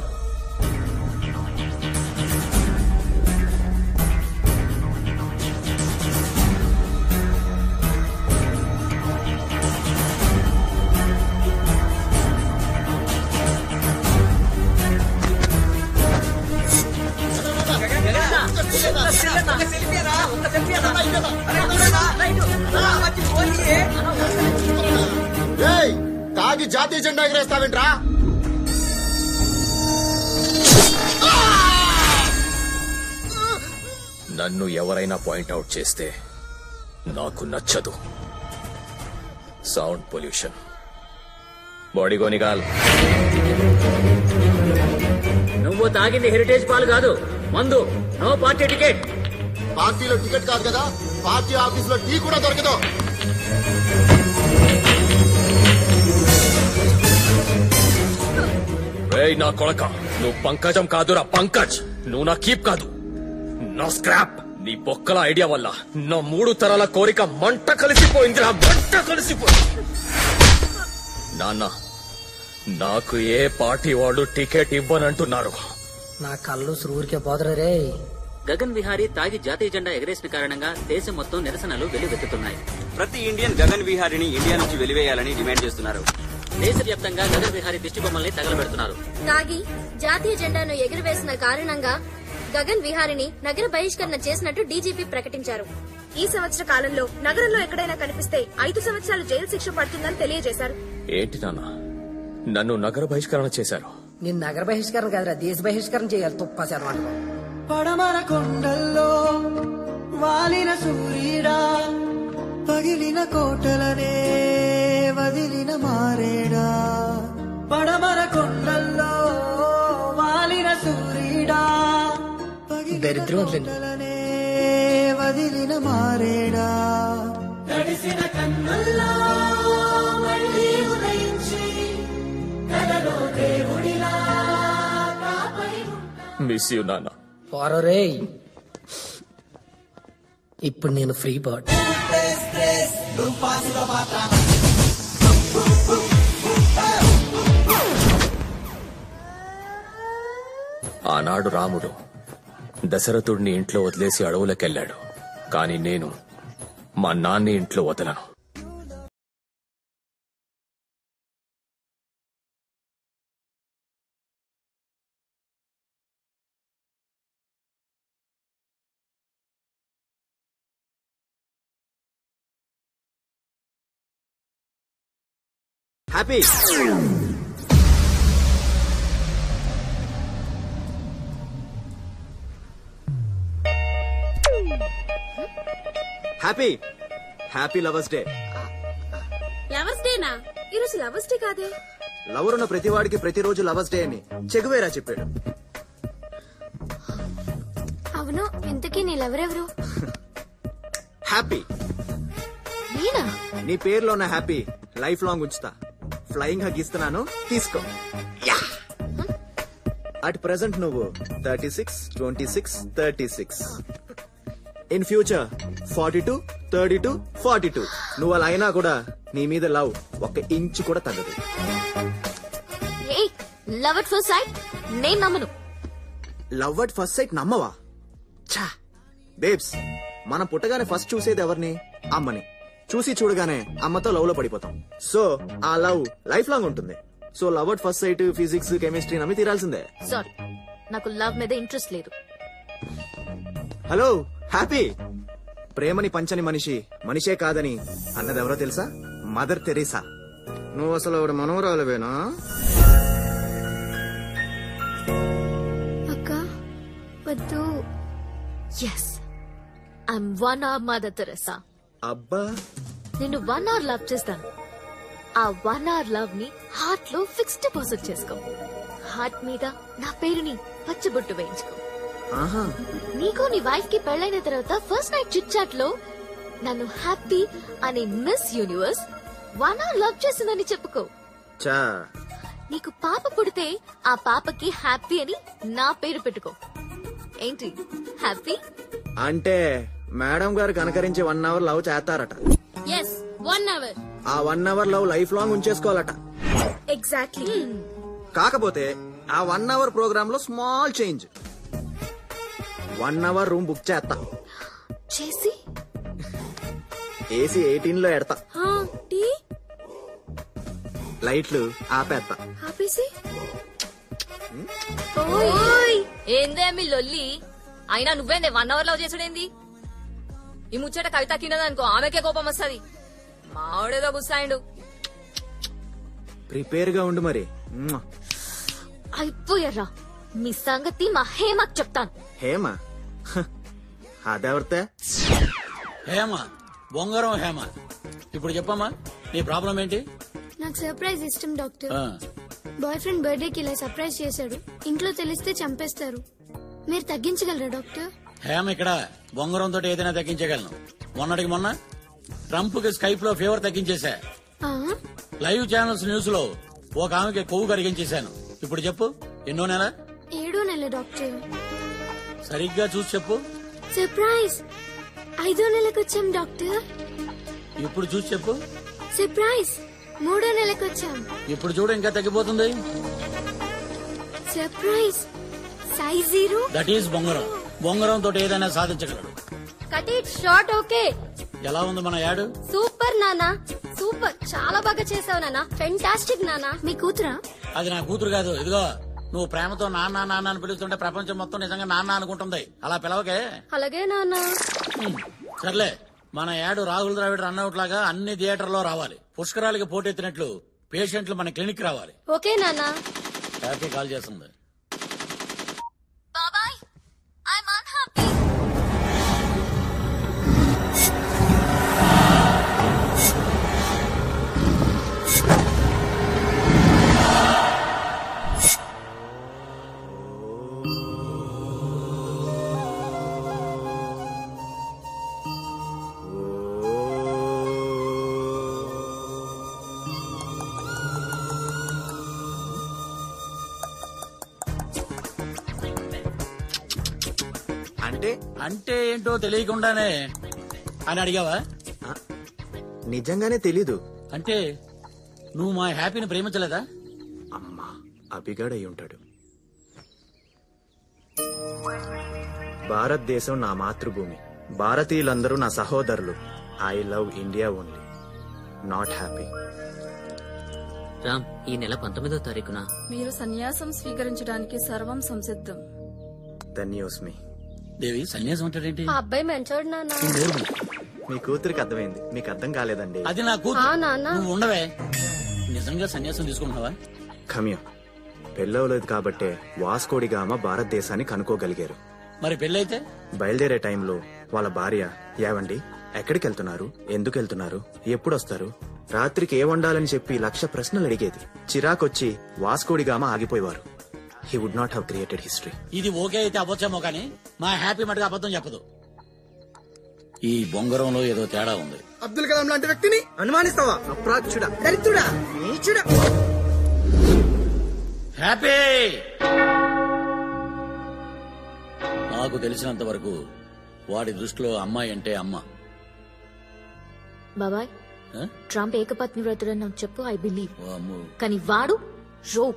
ఏయ్, తాగి జాతీయ జెండా ఎగరేస్తావేంట్రా నన్ను ఎవరైనా పాయింట్అవుట్ చేస్తే నాకు నచ్చదు సౌండ్ పొల్యూషన్ బాడీ గోనిగాల్ నువ్వు తాగింది హెరిటేజ్ పాలు కాదు మందు నో పార్టీ టికెట్ పార్టీలో టికెట్ కాదు కదా పార్టీ ఆఫీస్ లో టీ కూడా దొరకదు రేయ్ నా కొడక నువ్వు పంకజం కాదురా పంకజ్ నువ్వు నా కీప్ కాదు నా స్క్రాప్ నీ బొక్కల ఐడియా వల్ల నా మూడు తరాల కోరిక మంట కలిసిపోయిందిరా మంట కలిసిపోయింది నాన్న నాకు ఏ పార్టీ వాళ్ళు టికెట్ ఇవ్వనంటున్నారు నా కళ్ళు సూరికే పోదరు రే గగన్ విహారీ తాగి జాతీయ జెండా ఎగరేసిన కారణంగా దేశం మొత్తం నిరసనలు వెల్లువెత్తుతున్నాయి ప్రతి ఇండియన్ గగన్ విహారిని ఇండియా నుంచి వెలివేయాలని డిమాండ్ చేస్తున్నారు దేశవ్యాప్తంగా గగన్ విహారీ దిష్టి బొమ్మల్ని తగలబెడుతున్నారు తాగి జాతీయ జెండాను ఎగురవేసిన కారణంగా గగన్ విహారిని నగర బహిష్కరణ చేసినట్టు డీజీపీ ప్రకటించారు ఈ సంవత్సర కాలంలో నగరంలో ఎక్కడైనా కనిపిస్తే ఐదు సంవత్సరాలు జైలు శిక్ష పడుతుందని తెలియజేశారు ఏంటి నాన్న నన్ను నగర బహిష్కరణ చేశారు నేను నగర బహిష్కరణ కాదురా దేశ బహిష్కరణ చేయాలి తుప్పా చదవండి పడమర కొండల్లో వాలిన సూర్యుడా పగిలిన కోటలనే వదిలిన మారేడా పడమర కొండల్లో వాలిన సూర్యుడా దరిద్రం వదిలేండి. కోటలనే వదిలిన మారేడా తడిసిన కన్నుల్లో మళ్ళీ ఉదయించి కలలో దేవుడిలా కాపరి మిస్ యూ నాన్న పోరో రే ఇప్పుడు నేను ఫ్రీ బర్డ్ ఆనాడు రాముడు దశరథుడిని ఇంట్లో వదిలేసి అడవులకెళ్ళాడు కాని నేను మా నాన్ని ఇంట్లో వదలను happy happy happy lovers day lovers డేనా ఈరోజు లవర్స్ డే కాదే లవర్ ఉన్న ప్రతి వాడికి ప్రతిరోజు లవర్స్ డే అని చెగువేరా చెప్పాడు అవును ఇంతకీ నీళ్ళెవరెవరు హ్యాపీ నేనా నీ పేరులో ఉన్న హ్యాపీ లైఫ్ లాంగ్ ఉంచుతా ఫ్లయింగ్ హగ్ ఇస్తున్నాను తీసుకో యా! అట్ ప్రెసెంట్ నువ్వు thirty six twenty six thirty six in future forty two thirty two forty two నువ్వు అలా అయినా కూడా నీ మీద లవ్ ఒక్క ఇంచు కూడా తగ్గదు a love at first sight నేను నమ్మను లవ్ అట్ ఫస్ట్ సైట్ నమ్మవా ఛా బేబ్స్ మనం పుట్టగానే ఫస్ట్ చూసేది ఎవరిని అమ్మని చూసి చూడగానే అమ్మతో లవ్ లో పడిపోతాం సో ఆ లవ్ లైఫ్ లాంగ్ ఉంటుంది so love at first sight physics chemistry నమ్మి తీరాల్సిందే సారీ నాకు లవ్ మీద ఇంట్రెస్ట్ లేదు హలో హ్యాపీ ప్రేమని పంచని మనిషి మనిషే కాదని అన్నది ఎవరో తెలుసా మదర్ తెరీసా నువ్వు అసలు ఆవిడ మనవరాలువేనా అక్క వద్దు yes I'm one hour Mother Teresa అబ్బా నిన్ను వన్ అవర్ లవ్ చేస్తాను ఆ వన్ అవర్ లవ్ ని హార్ట్ లో ఫిక్స్ డిపాజిట్ చేసుకో హార్ట్ మీద నా పేరుని పచ్చబొట్టు వేయించుకో ఆహా నీకు నీ వైఫ్ కి పెళ్ళైన తర్వాత ఫస్ట్ నైట్ చిట్ చాట్ లో నన్ను హ్యాపీ అనే miss universe one hour love చేసిందని చెప్పుకో చా నీకు పాప పుడితే ఆ పాపకి హ్యాపీ అని నా పేరు పెట్టుకో ఏంటి హ్యాపీ అంటే మేడం గారు కనకరించి వన్ అవర్ లవ్ చేస్తారట ఎస్ వన్ అవర్ ఆ one hour love life long ఉంచేసుకోవాలట ఎగ్జాక్ట్లీ కాకపోతే ఆ వన్ అవర్ ప్రోగ్రామ్ లో small change one hour room book చేస్తా చేసి ఏసీ ఎయిటీన్ లో ఎడతా టీ లైట్లు ఆపేస్తా ఆపేసి ఓయ్ ఏందే మీ లొల్లి అయినా నువ్వేందే వన్ అవర్ లవ్ చేసుడేంది ఈ ముచ్చట కవిత కిందదనుకో ఆమెకే కోపం వస్తుంది మావిడేదో గుస్సాయిండు ప్రిపేర్ గా ఉండు మరి మ్మ్. అయిపోయారా మీ సంగతి మా హేమకు చెప్తాను హేమ హ, అదెవరితే హేమ బొంగరం హేమ ఇప్పుడు చెప్పమ్మా నీ ప్రాబ్లం ఏంటి నాకు సర్ప్రైజ్ ఇష్టం డాక్టర్ ఆ, బాయ్ ఫ్రెండ్ బర్త్డే కి ఇలా సర్ప్రైజ్ చేశాడు ఇంట్లో తెలిస్తే చంపేస్తారు మీరు తగ్గించగలరా డాక్టర్ హేమ ఇక్కడ బొంగరం తోటి ఏదైనా తగ్గించగలను మొన్నటికి మొన్న ట్రంప్ కి స్కైప్ లో ఫీవర్ తగ్గించేశా ఆ? లైవ్ ఛానల్స్ న్యూస్ లో ఒక ఆమెకి కొవ్వు కరిగించేశాను ఇప్పుడు చెప్పు ఎన్నో నెల ఏడో నెల డాక్టర్ సరిగ్గా చూసి చెప్పు సర్ప్రైజ్ ఐదో నెలకు వచ్చాం డాక్టర్ ఇప్పుడు చూసి చెప్పు సర్ప్రైజ్ మూడో నెలకు వచ్చాం ఇప్పుడు చూడు ఇంకా తగ్గిపోతుంది surprise size zero that is బొంగరం బొంగరం తోటి ఏదైనా సాధించగలడు కట్ ఇట్ షార్ట్ ఓకే ఎలా ఉంది మన యాడు సూపర్ నానా సూపర్ చాలా బాగా చేసావు నానా ఫెంటాస్టిక్ నానా మీ కూతురా అది నా కూతురు కాదు ఇదిగో నువ్వు ప్రేమతో నాన్న నాన్న అని పిలుస్తుంటే ప్రపంచం మొత్తం నిజంగా నాన్న అనుకుంటుంది అలా పిలవకే అలాగే నానా హ్మ్. సర్లే మన యాడు రాహుల్ ద్రావిడ్ రన్అట్ లాగా అన్ని థియేటర్లో రావాలి పుష్కరాలకి పోటెత్తినట్లు పేషెంట్లు మన క్లినిక్ రావాలి ఓకే నానా హ్యాపీ కాల్ చేస్తుంది బాబాయ్ ఐఎమ్ అన్హ్యాపీ అంటే అంటే ఏంటో తెలియకుండానే అని అడిగావా నిజంగానే తెలీదు అంటే నువ్వు మా హ్యాపీని ప్రేమించలేదా అభిగాడు అయి ఉంటాడు భారతదేశం నా మాతృభూమి భారతీయులందరూ నా సహోదరులు I love India only not Happy Ram ఈ నెల పంతొమ్మిదో తారీఖున మీరు సన్యాసం స్వీకరించడానికి సర్వం సంసిద్ధం ధన్యోస్మి దేవి సన్యాసం అంటాడేంటి ఆ అబ్బాయి మంచోడు నానా నువ్వు నోరు మూయి. మీ కూతురికి అర్థమైంది మీకు అర్థం కాలేదండి అది నా ఆ కూతురు నాన్న నువ్వు ఉండవే నిజంగా సన్యాసం తీసుకుంటున్నావా ఖమ్యం పెళ్ళవలేదు కాబట్టే వాస్కోడిగామ భారతదేశాన్ని కనుక్కోగలిగారు మరి పెళ్ళైతే బయలుదేరే టైంలో వాళ్ళ భార్య ఏవండి ఎక్కడికి వెళ్తున్నారు ఎందుకు వెళ్తున్నారు ఎప్పుడు వస్తారు రాత్రికి ఏ వండాలని చెప్పి లక్ష ప్రశ్నలు అడిగేది చిరాకొచ్చి వాస్కోడిగామ ఆగిపోయేవారు he would not have created history ఇది ఓకే అయితే అవ్వచ్చేమో కానీ మా హ్యాపీ మటుగా అబద్ధం చెప్పదు ఈ బొంగరంలో ఏదో తేడా ఉంది అబ్దుల్ కలాం లాంటి వ్యక్తిని అనుమానిస్తావా అప్రాచుడా దరిద్రుడా నీచుడా హ్యాపీ నాకు తెలిసినంత వరకు వాడి దృష్టిలో అమ్మాయి అంటే అమ్మ బాబాయ్ ఆ? ట్రంప్ ఏకపత్ని వ్రతుడని నాకు చెప్పు ఐ బిలీవ్ వామ్మో. కానీ వాడు రోక్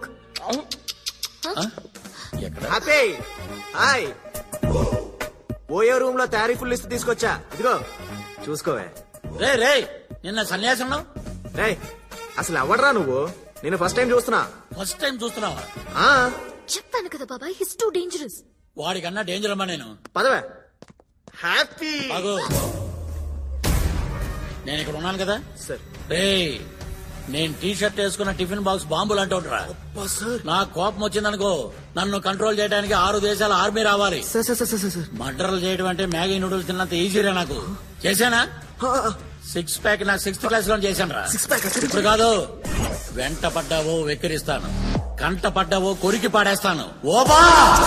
ఎక్కడ హ్యాపీ హాయ్ ఓయో రూమ్ లో తారీఫుల్ లిస్ట్ తీసుకొచ్చా ఇదిగో చూసుకోవే రే రే నిన్న సన్యాసంలో రే అసలు ఎవడరా నువ్వు నేను ఫస్ట్ టైం చూస్తున్నా ఫస్ట్ టైం చూస్తున్నావా ఆ చెప్పాను కదా బాబాయ్ హిస్ టూ డేంజరస్ వాడికన్నా డేంజర్ అమ్మా నేను పదవే హ్యాపీ ఆగు. నేను ఇక్కడ ఉన్నాను కదా సార్ రే నేను టీ షర్ట్ వేసుకున్న టిఫిన్ బాక్స్ బాంబులు అంటుంటరా నా కోపం వచ్చిందనుకో నన్ను కంట్రోల్ చేయడానికి ఆరు దేశాల ఆర్మీ రావాలి మర్డర్లు చేయడం అంటే మ్యాగీ నూడిల్స్ తిన్నంత ఈజీరా నాకు చేశానా సిక్స్ ప్యాక్ నా సిక్స్త్ క్లాస్ లో చేశాను రా ఇప్పుడు కాదు వెంట పడ్డావో వెక్కిరిస్తాను కంట పడ్డావో కొరికి పాడేస్తాను ఓబా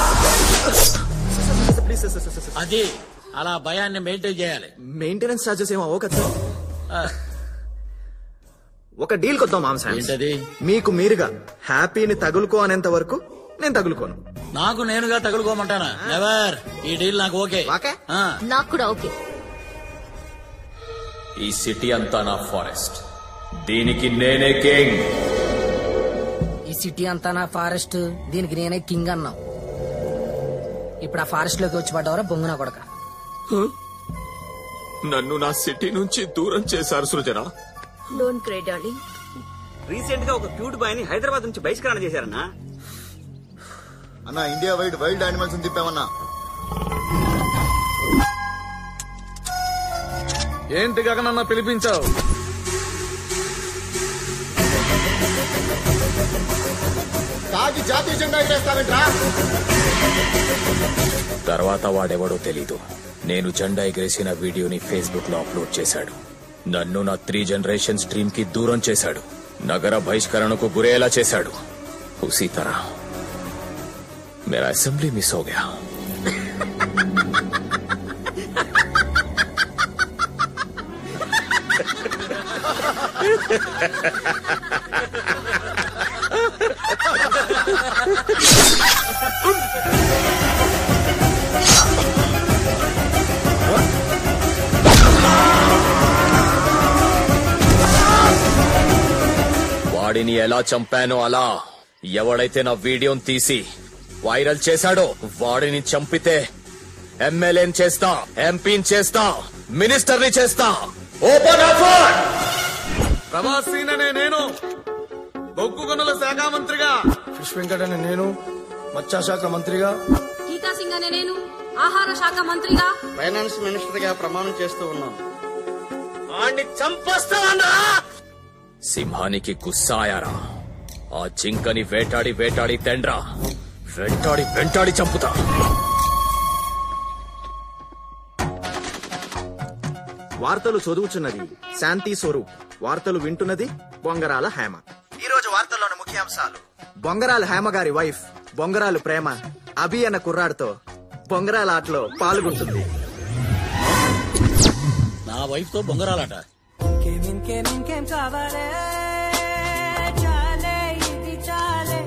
అది అలా భయాన్ని మెయింటైన్ చేయాలి మెయింటెనెన్స్ చార్జెస్ ఏమో అవ్వవు కదా సార్ ఒక డీల్ కొద్దాం మామ్ ఏంటది మీకు మీరుగా హ్యాపీని తగులుకో అనేంత వరకు నేను తగులుకోను నాకు నేనుగా తగులుకోమంటానా నెవర్ ఈ డీల్ నాకు ఓకే ఆ. నాకు కూడా ఓకే ఈ సిటీ అంతా నా ఫారెస్ట్ దీనికి నేనే కింగ్ ఈ సిటీ అంతా నా ఫారెస్ట్ దీనికి నేనే కింగ్ అన్నాం ఇప్పుడు ఆ ఫారెస్ట్ లోకి వచ్చి పడ్డవరా బొంగున కొడక నన్ను నా సిటీ నుంచి దూరం చేశారు Srujana don't cry darling recent గా ఒక క్యూట్ బాయ్ ని హైదరాబాద్ నుంచి బహిష్కరణ చేశారన్నా అన్న ఇండియా వైడ్ వైల్డ్ యానిమల్స్ తిప్పామన్నా ఏంటి గగనన్న పిలిపించావు తాగి జాతీయ జెండా ఎగరేస్తావేంట్రా తర్వాత వాడెవడో తెలీదు నేను జెండా ఎగరేసిన వీడియోని ఫేస్బుక్ లో అప్లోడ్ చేశాడు నన్ను నా త్రీ జనరేషన్ స్ట్రీమ్ కి దూరం చేశాడు నగర బహిష్కరణకు గురేలా చేశాడు ఉసీ తరా మేరా అసెంబ్లీ మిస్ హో గయా వాడిని ఎలా చంపానో అలా ఎవడైతే నా వీడియోని తీసి వైరల్ చేశాడో వాడిని చంపితే ఎమ్మెల్యేని చేస్తా ఎంపీని చేస్తా మినిస్టర్ని చేస్తా ఓపెన్ ఆఫర్ ప్రభాసీననే నేను బొగ్గు గనుల శాఖ మంత్రిగా ఫిష్ వెంకటనే నేను మత్స్యశాఖ మంత్రిగా గీతా సింగ్ అనే నేను ఆహార శాఖ మంత్రిగా ఫైనాన్స్ మినిస్టర్ గా ప్రమాణం చేస్తూ ఉన్నాం చంపేస్తావన్నా సింహానికి గుస్సాయారా ఆ జింకని వేటాడి వేటాడి తెండ్రా వెంటాడి వెంటాడి చంపుతా వార్తలు చదువుచున్నది శాంతి స్వరూప్ వార్తలు వింటున్నది బొంగరాల హేమ ఈ రోజు వార్తల్లోని ముఖ్యాంశాలు బొంగరాల హేమ గారి వైఫ్ బొంగరాలు ప్రేమ అభి అన్న కుర్రాడితో బొంగరాల ఆటలో పాల్గొంటుంది నా వైఫ్ తో బొంగరాలట ఇంకేం ఇంకేం ఇంకేం కావాలే చాలే ఇది చాలే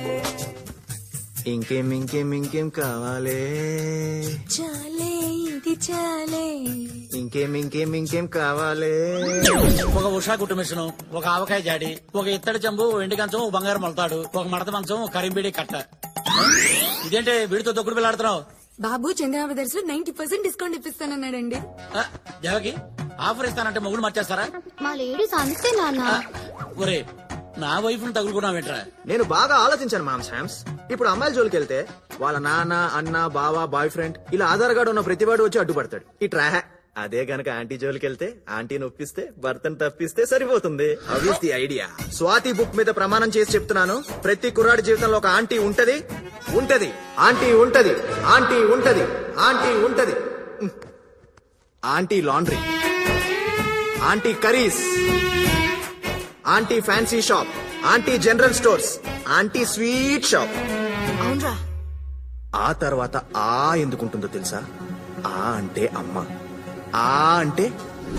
ఇంకేం ఇంకేం ఇంకేం కావాలే చాలే ఇది చాలే ఇంకేం ఇంకేం ఇంకేం కావాలే ఒక ఉషా కుట్టు మిషన్ ఒక ఆవకాయ జాడి ఒక ఇత్తడి చెంబు ఓ ఎండి కంచం ఓ బంగారం మొలతాడు ఒక మడత మంచం ఒక కరింబిడి కట్ట ఇదేంటి వీడితో తొక్కుడు పిల్లాడుతున్నావు బాబు చంద్ర బ్రదర్స్ లో నైన్టీ పర్సెంట్ డిస్కౌంట్ ఇప్పిస్తానన్నాడండి ఆ, దేవకి ఆఫర్ ఇస్తానంటే మొగుడు మర్చేస్తారా మా లేడీస్ అంతే నాన్న ఒరే నా వైఫ్ ను తగులుకున్నావేంట్రా నేను బాగా ఆలోచించాను మామ్ శామ్స్ ఇప్పుడు అమ్మాయిల జోలికి వెళ్తే వాళ్ళ నాన్న అన్న బావ బాయ్ ఫ్రెండ్ ఇలా ఆధార్ కార్డు ఉన్న ప్రతివాడు వచ్చి అడ్డుపడతాడు ఇట్రా అదే గనక ఆంటీ జోలికి వెళ్తే ఆంటీని ఒప్పిస్తే భర్తను తప్పిస్తే సరిపోతుంది అవిస్ ది ఐడియా స్వాతి బుక్ మీద ప్రమాణం చేసి చెప్తున్నాను ప్రతి కుర్రాడి జీవితంలో ఒక ఆంటీ ఉంటది ఉంటది ఆంటీ ఉంటది ఆంటీ ఉంటది ఆంటీ ఉంటది ఉమ్. Aunty laundry aunty curries aunty fancy shop aunty general stores aunty sweet shop అవునరా ఆ తర్వాత ఆ ఎందుకుంటుందో తెలుసా ఆ అంటే అమ్మ ఆ అంటే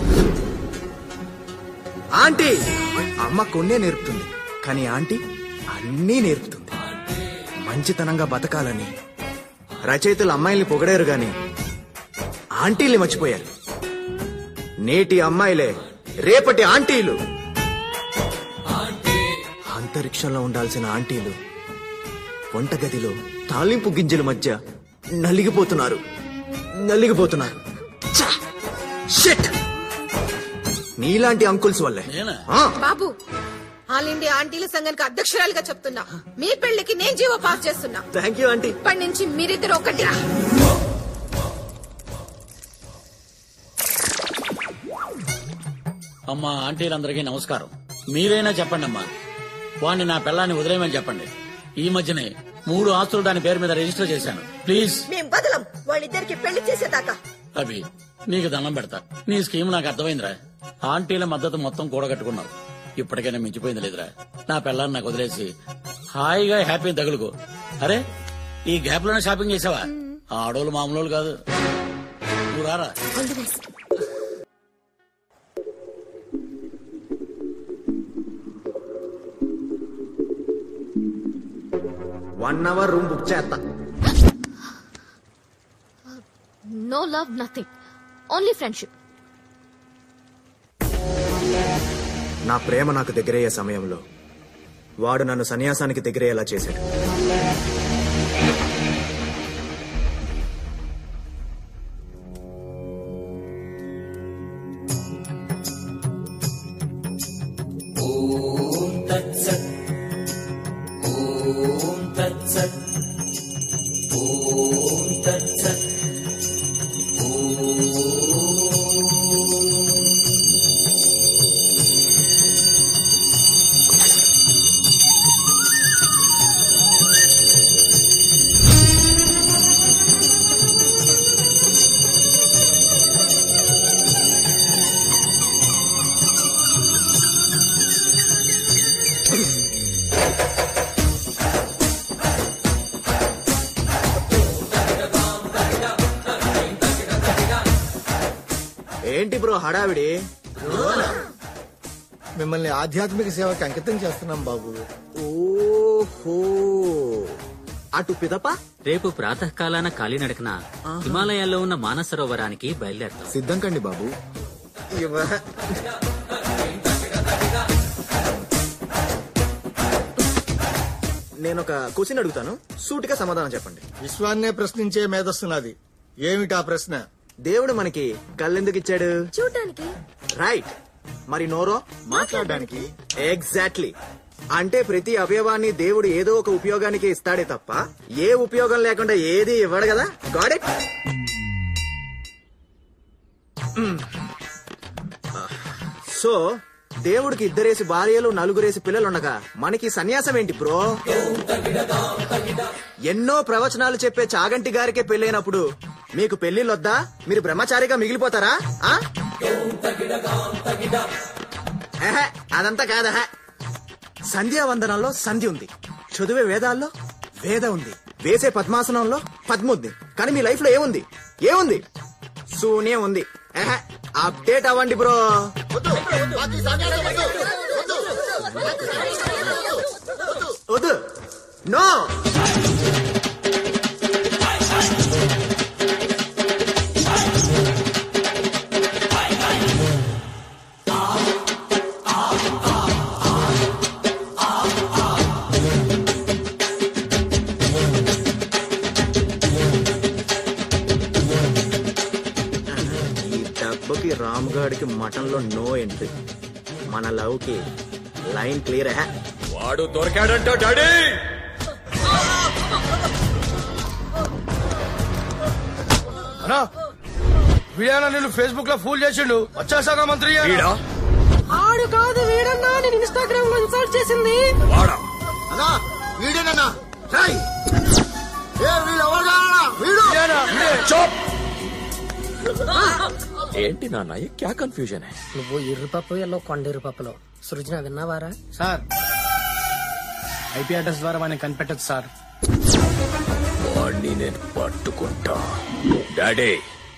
ఆంటీ అమ్మ కొన్నే నేర్పుతుంది కానీ ఆంటీ అన్నీ నేర్పుతుంది మంచితనంగా బతకాలని రచయితలు అమ్మాయిల్ని పొగడారు గాని ఆంటీల్ని మర్చిపోయారు నేటి అమ్మాయిలే రేపటి ఆంటీలు అంతరిక్షంలో ఉండాల్సిన ఆంటీలు వంటగదిలో తాలింపు గింజల మధ్య నలిగిపోతున్నారు నలిగిపోతున్నారు ఛ! షిట్! నీలాంటి అంకుల్స్ వల్లే ఆ, బాబు ఆల్ ఇండియా ఆంటీల సంఘానికి అధ్యక్షురాలుగా చెప్తున్నా మీ పెళ్లికి నేను జీవో పాస్ చేస్తున్నా థ్యాంక్ యూ ఆంటీ ఇప్పటి నుంచి మీరిద్దరు ఒకటి అమ్మా ఆంటీలందరికీ నమస్కారం మీరైనా చెప్పండి అమ్మా వాణ్ణి నా పిల్లాన్ని వదిలేయమని చెప్పండి ఈ మధ్యనే మూడు ఆస్తులు దాని పేరు మీద రిజిస్టర్ చేశాను ప్లీజ్ మేం బదలం వాళ్ళిద్దరికి పెళ్లి చేసేదాకా అభి నీకు దండం పెడతా నీ స్కీమ్ నాకు అర్థమైందిరా ఆంటీల మద్దతు మొత్తం కూడగట్టుకున్నావు ఇప్పటికైనా మించిపోయింది లేదురా నా పిల్లాన్ని నాకు వదిలేసి హాయిగా హ్యాపీ తగులుకో అరే ఈ గ్యాప్ లోనే షాపింగ్ చేసావా ఆడోళ్ళు మామూలు కాదు నువ్వు రారా వన్ అవర్ రూమ్ బుక్ చేస్తా no love nothing only friendship నా ప్రేమ నాకు దగ్గరయ్యే సమయంలో వాడు నన్ను సన్యాసానికి దగ్గరయ్యేలా చేశాడు ఓం తత్సత్ ఓం తత్సత్ ఓం తత్సత్ ఏంటి బ్రో హడావిడి మిమ్మల్ని ఆధ్యాత్మిక సేవకి అంకితం చేస్తున్నాం బాబు ఓహో అటు పిదప రేపు ప్రాతకాలాన కాలినడకన హిమాలయాల్లో ఉన్న మానసరోవరానికి బయలుదేరతాం సిద్ధం కండి బాబు నేను ఒక క్వశ్చన్ అడుగుతాను సూటిగా సమాధానం చెప్పండి విశ్వాన్నే ప్రశ్నించే మేధస్సు నాది ఏమిటా ప్రశ్న దేవుడు మనకి కళ్ళెందుకు ఇచ్చాడు చూడటానికి రైట్ మరి నోరో మాట్లాడడానికి ఎగ్జాక్ట్లీ అంటే ప్రతి అవయవాన్ని దేవుడు ఏదో ఒక ఉపయోగానికి ఇస్తాడే తప్ప ఏ ఉపయోగం లేకుండా ఏది ఇవ్వడు కదా గాడ్ ఇట్ సో దేవుడికి ఇద్దరేసి భార్యలు నలుగురేసి పిల్లలు ఉండగా మనకి సన్యాసం ఏంటి బ్రో ఎన్నో ప్రవచనాలు చెప్పే చాగంటి గారికే పెళ్ళైనప్పుడు మీకు పెళ్లిళ్ళొద్దా మీరు బ్రహ్మచారిగా మిగిలిపోతారా ఆ? ఎహె, అదంతా కాదహ సంధ్యావందనంలో సంధి ఉంది చదివే వేదాల్లో వేద ఉంది వేసే పద్మాసనంలో పద్మ ఉంది కానీ మీ లైఫ్ లో ఏముంది ఏముంది శూన్యం ఉంది ఎహె, అప్డేట్ అవ్వండి బ్రో వద్దు నో ఈ డబ్బుకి రాముగాడికి మటన్ లో నో ఎంట్రీ మన లవ్ కి లైన్ క్లియర్ హే వాడు దొరికాడంట డాడీ అన్నా వీడేనా నేను ఫేస్బుక్ లో ఫూల్ చేసిండు వచ్చాశాఖ మంత్రి ఆడు కాదు వీడన్నా నేను ఇన్స్టాగ్రామ్ లో ఇన్సల్ట్ చేసింది అన్నా వీడేనన్నా రాయ్ ఏ వీడు ఎవరు కావాలా వీడు ఏంటి నాన్న ये क्या कंफ्यूजन है నువ్వు ఎర్రిపప్పు ఎల్లో కొండ ఎర్రిపప్పులో సృజన విన్నావారా సార్ ఐపీ అడ్రస్ ద్వారా వాడిని కనిపెట్టచ్చు సార్ వాడిని నేను పట్టుకుంటా డాడీ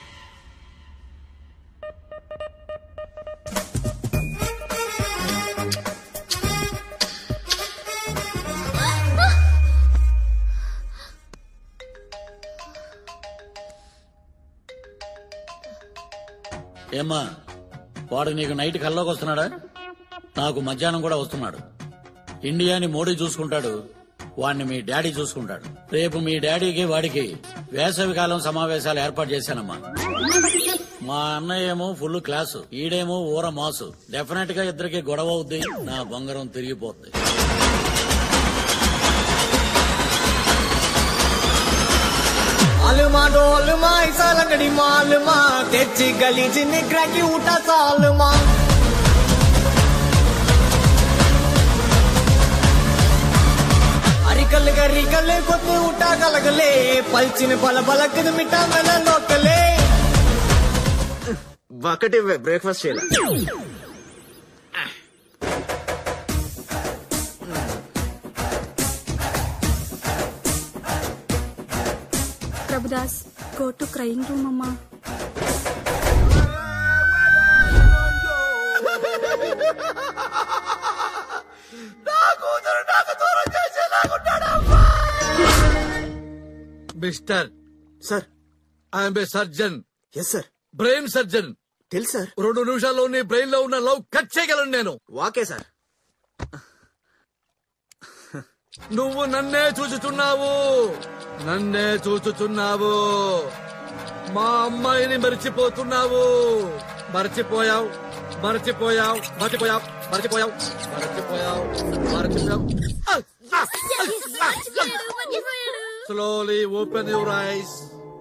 ఏమ్మా వాడు నీకు నైట్ కల్లోకి వస్తున్నాడా నాకు మధ్యాహ్నం కూడా వస్తున్నాడు ఇండియాని మోడీ చూసుకుంటాడు వాడిని మీ డాడీ చూసుకుంటాడు రేపు మీ డాడీకి వాడికి వేసవి కాలం సమావేశాలు ఏర్పాటు చేశానమ్మా మా అన్నయ్య ఏమో ఫుల్ క్లాసు ఈడేమో ఊర మాసు డెఫినెట్ గా ఇద్దరికి గొడవ అవుద్ది నా బంగారం తిరిగిపోద్ది ఆలుమా డోలుమా ఇసాలంగడి మాలుమా తెచ్చి గలీజి నిగ్రహి ఊట సాలుమా निकल कर निकले कोते उठा गलगले पलचिन पल बलक मिटा मन लोकले ఒకటి బ్రేక్ఫాస్ట్ చేయాలి Prabhudas go to crying room అమ్మా mister sir I'm a surgeon yes sir brain surgeon తెలుసు సార్ రెండు నిమిషాల్లో నీ బ్రెయిన్ లో ఉన్న లవ్ కట్ చేయగలను నేను వాకే సార్ నువ్వు నన్నే చూచుచున్నావు నన్నే చూచుచున్నావు మా అమ్మాయిని మర్చిపోతున్నావు మర్చిపోయావు మర్చిపోయావు మర్చిపోయావు మర్చిపోయావు మర్చిపోయావు మర్చిపోయావు slowly open your eyes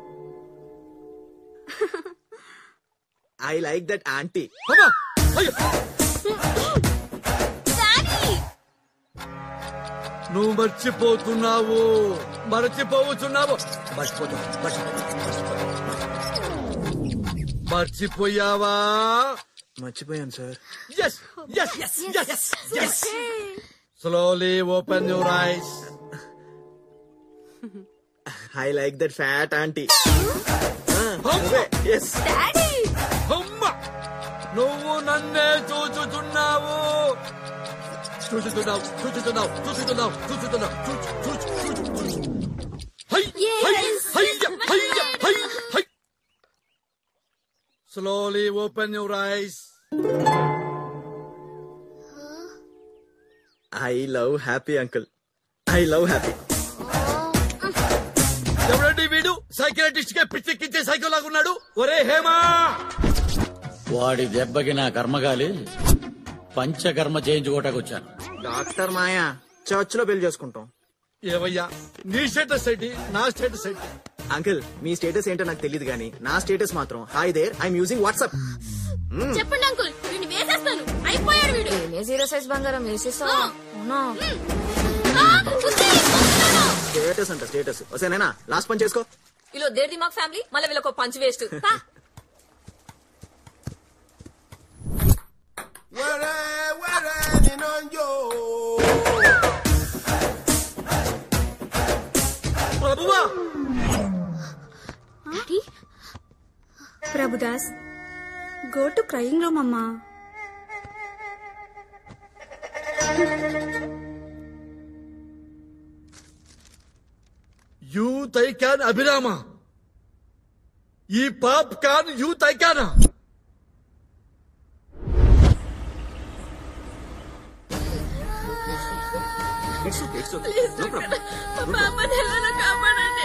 I like that aunty నువ్వు మర్చిపోతున్నావు మర్చిపోవచ్చున్నావు మర్చిపోతావు మర్చిపోయావా మర్చిపోయాను sir yes yes yes yes slowly open your eyes I like that fat aunty yes అమ్మ నువ్వు నన్నే చూచుచున్నావు చూచుతున్నావు చూచుతున్నావు చూచుతున్నావు చూచుతున్నావు చూచు చూచు చూచు చూచు హై హై హయ్య హయ్య hi hi slowly open your eyes I love happy uncle I love happy ఎవరండి వీడు సైకియాట్రిస్ట్ గా పిచ్చెక్కించే సైకిల్ లాగున్నాడు ఒరే హేమా వాడి దెబ్బకి నా కర్మగాలి పంచకర్మ చేయించుకోటానికి వచ్చాను డాక్టర్ మాయా చర్చ్ లో పెళ్లి చేసుకుంటాం ఏవయ్యా నీ స్టేటస్ ఏంటి నా స్టేటస్ ఏంటి అంకుల్ మీ స్టేటస్ ఏంటో నాకు తెలియదు కానీ నా స్టేటస్ మాత్రం hi there I'm using WhatsApp చెప్పండి అంకుల్ వీడిని వేసేస్తాను అయిపోయాడు వీడు నేనే జీరో సైజ్ బంగారం వేసేసా అవునా స్టేటస్ అంట స్టేటస్ వసేనేనా లాస్ట్ పని చేసుకో వీళ్ళు దేర్ దిమాగ్ ఫ్యామిలీ మళ్ళీ వీళ్ళకి పంచ్ వేస్ట్ ప్రభువా Prabhudas go to crying room అమ్మా యూత్ ఐకాన్ అభిరామ ఈ పాప్ కాన్ యూత్ ఐకానా మా పాపని ఎలా కాపాడండి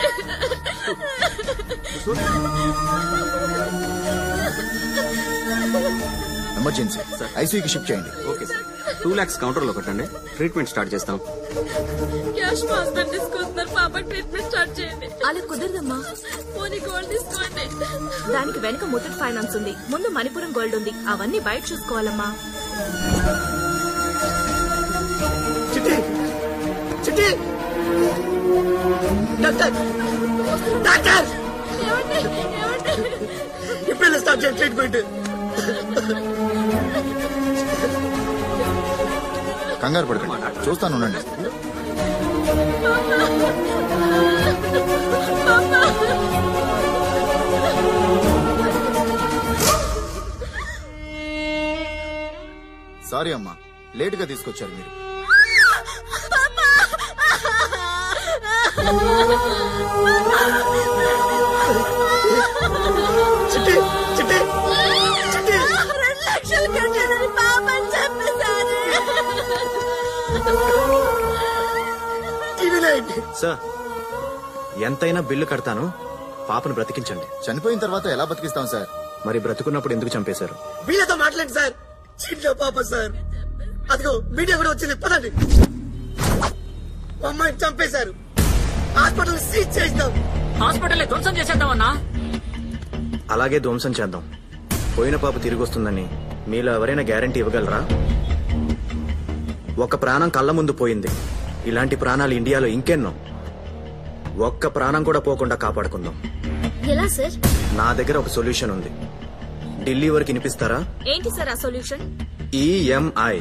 ఎమర్జెన్సీ ఐసీయూకి షిఫ్ట్ చేయండి okay sir two lakhs counter లో కట్టండి ట్రీట్మెంట్ స్టార్ట్ చేస్తాం క్యాష్ మా హస్బెండ్ తీసుకొస్తున్నారు పాపకి ట్రీట్మెంట్ స్టార్ట్ చేయండి అలా కుదరదమ్మా పోనీ గోల్డ్ తీసుకోండి దానికి వెనక ముత్తూట్ ఫైనాన్స్ ఉంది ముందు మణిపురం గోల్డ్ ఉంది అవన్నీ బయట చూసుకోవాలమ్మా చిట్టి చిట్టి డాక్టర్ డాక్టర్ ఇప్పుడు స్టార్ట్ చేయండి ట్రీట్మెంట్ కంగారు పడకండి చూస్తాను ఉండండి సారీ అమ్మా లేట్ గా తీసుకొచ్చారు మీరు చిట్టి చిట్టి చిట్టి రెండు లక్షలు కట్టాడని పాపని చెప్పేశారు సార్ ఎంతైనా బిల్లు కడతాను పాపను బ్రతికించండి చనిపోయిన తర్వాత ఎలా బతికిస్తాం సార్ మరి బ్రతుకున్నప్పుడు ఎందుకు చంపేశారు వీళ్ళతో మాట్లాడండి సార్ చిన్న పాప సార్ అదిగో మీడియా కూడా వచ్చింది పదండి మా అమ్మాయిని చంపేశారు హాస్పిటల్ సీజ్ చేస్తాం హాస్పిటల్ ధ్వంసం చేసేద్దామన్నా అలాగే ధ్వంసం చేద్దాం పోయిన పాప తిరిగి వస్తుందని మీలో ఎవరైనా గ్యారంటీ ఇవ్వగలరా ఒక ప్రాణం కళ్ళ ముందు పోయింది ఇలాంటి ప్రాణాలు ఇండియాలో ఇంకెన్నో ఒక్క ప్రాణం కూడా పోకుండా కాపాడుకుందాం ఎలా సార్ నా దగ్గర ఒక సొల్యూషన్ ఉంది ఢిల్లీ వరకు వినిపిస్తారా ఏంటి సార్ ఆ సొల్యూషన్ ఈఎంఐ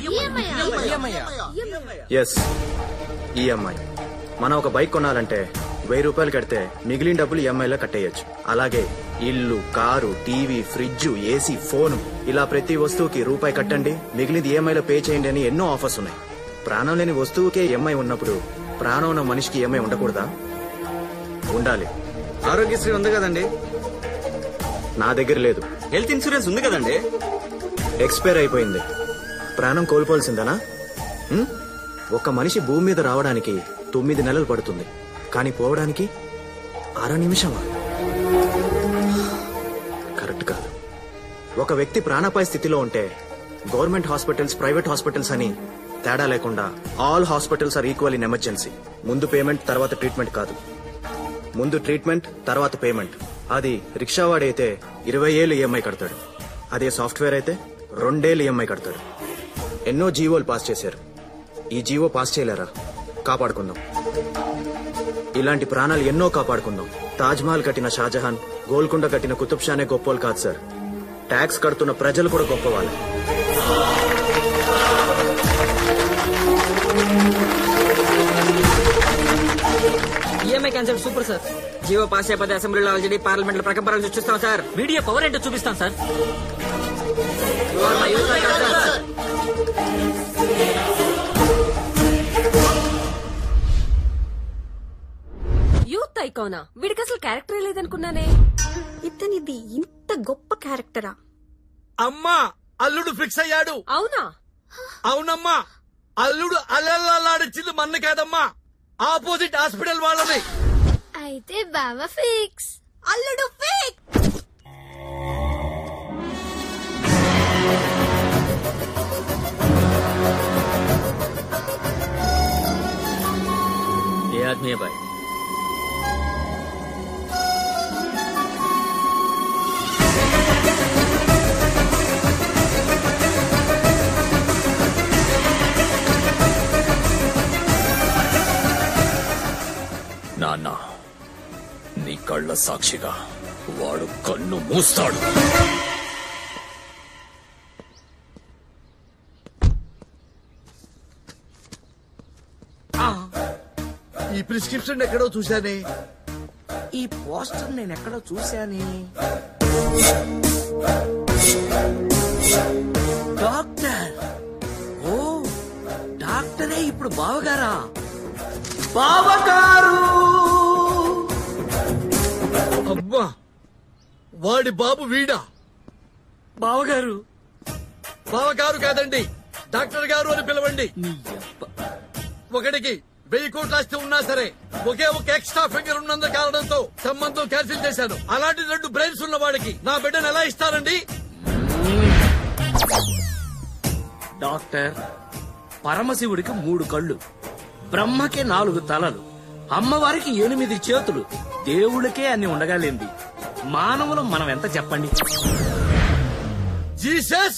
ఎస్ ఈఎంఐ మనం ఒక బైక్ కొనాలంటే వెయ్యి రూపాయలు కడితే మిగిలిన డబ్బులు ఈఎంఐలో కట్టేయచ్చు అలాగే ఇల్లు car TV fridge AC phone ఇలా ప్రతి వస్తువుకి రూపాయి కట్టండి మిగిలింది ఈఎంఐలో పే చేయండి అని ఎన్నో ఆఫర్స్ ఉన్నాయి ప్రాణం లేని వస్తువుకే ఈఎంఐ ఉన్నప్పుడు ప్రాణం ఉన్న మనిషికి ఈఎంఐ ఉండకూడదా ఉండాలి ఆరోగ్యశ్రీ ఉంది కదండి నా దగ్గర లేదు హెల్త్ ఇన్సూరెన్స్ ఉంది కదండి ఎక్స్పైర్ అయిపోయింది ప్రాణం కోల్పోవాల్సిందనా ఉం? ఒక మనిషి భూమి మీద రావడానికి తొమ్మిది నెలలు పడుతుంది కానీ పోవడానికి అర నిమిషమా కరెక్ట్ కాదు ఒక వ్యక్తి ప్రాణాపాయ స్థితిలో ఉంటే గవర్నమెంట్ హాస్పిటల్స్ ప్రైవేట్ హాస్పిటల్స్ అని తేడా లేకుండా all hospitals are equal in emergency ముందు పేమెంట్ తర్వాత ట్రీట్మెంట్ కాదు ముందు ట్రీట్మెంట్ తర్వాత పేమెంట్ అది రిక్షావాడైతే ఇరవై ఏళ్ళు ఈఎంఐ కడతాడు అదే సాఫ్ట్వేర్ అయితే రెండేళ్ళు ఈఎంఐ కడతాడు ఎన్నో జీవోలు పాస్ చేశారు ఈ జీవో పాస్ చేయలేరా కాపాడుకుందాం ఇలాంటి ప్రాణాలు ఎన్నో కాపాడుకుందాం తాజ్ మహల్ కట్టిన షాజహాన్ గోల్కొండ కట్టిన కుతుబ్ షానే గొప్పోలు కాదు సార్ ట్యాక్స్ కడుతున్న ప్రజలు కూడా గొప్పవాళ్ళు EMI concept super sir GO pass అయిపోతే అసెంబ్లీలో ఆల్రెడీ పార్లమెంట్ లో ప్రకంపనలు చూస్తాం సార్ మీడియా పవర్ ఏంటో చూపిస్తాం సార్ యూత్ ఐకానా వీడికి అసలు క్యారెక్టర్ లేదనుకున్నానే ఇతనిది ఇంత గొప్ప క్యారెక్టరా అమ్మా అల్లుడు ఫిక్స్ అయ్యాడు అవునా అవునమ్మా అల్లుడు అల్లల్లాడిచ్చింది మన్ను కాదమ్మా ఆపోజిట్ హాస్పిటల్ వాళ్ళది అయితే బావ ఫిక్స్ అల్లుడు ఫేక్ ఏ ఆద్మీ है भाई నాన్న నీ కళ్ళ సాక్షిగా వాడు కన్ను మూస్తాడు ఈ ప్రిస్క్రిప్షన్ ఎక్కడో చూశానే ఈ పోస్టర్ నేను ఎక్కడో చూశాని డాక్టర్ ఓ డాక్టరే ఇప్పుడు బావగారా బావగారు అబ్బా వాడి బాబు వీడా బావగారు బావగారు కాదండి డాక్టర్ గారు అని పిలవండి ఒకటికి వెయ్యి కోట్ల ఆస్తి ఉన్నా సరే ఒకే ఒక ఎక్స్ట్రా ఫింగర్ ఉన్నందు కారణంతో సంబంధం క్యాన్సిల్ చేశాను అలాంటి రెండు బ్రెయిన్స్ ఉన్న వాడికి నా బిడ్డను ఎలా ఇస్తానండి డాక్టర్ పరమశివుడికి మూడు కళ్ళు బ్రహ్మకి నాలుగు తలలు అమ్మవారికి ఎనిమిది చేతులు దేవుడికే అన్ని ఉండగాలేంది మానవులు మనం ఎంత చెప్పండి జీసస్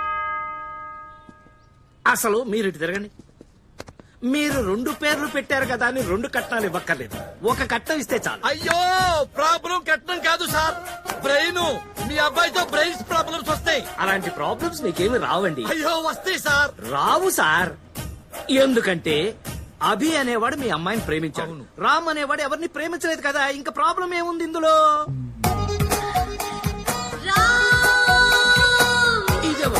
అసలు మీరు ఇటు తిరగండి మీరు రెండు పేర్లు పెట్టారు కదా అని రెండు కట్నాలు ఇవ్వక్కర్లేదు ఒక కట్నం ఇస్తే చాలు అయ్యో ప్రాబ్లం కట్టడం కాదు సార్ బ్రెయిన్ మీ అబ్బాయితో బ్రెయిన్స్ ప్రాబ్లమ్స్ వస్తాయి అలాంటి ప్రాబ్లమ్స్ నీకేమి రావండి అయ్యో వస్తాయి సార్ రావు సార్ ఎందుకంటే అభి అనేవాడు మీ అమ్మాయిని ప్రేమించాడు రామ్ అనేవాడు ఎవరిని ప్రేమించలేదు కదా ఇంకా ప్రాబ్లం ఏముంది ఇందులో ఇదెవరు?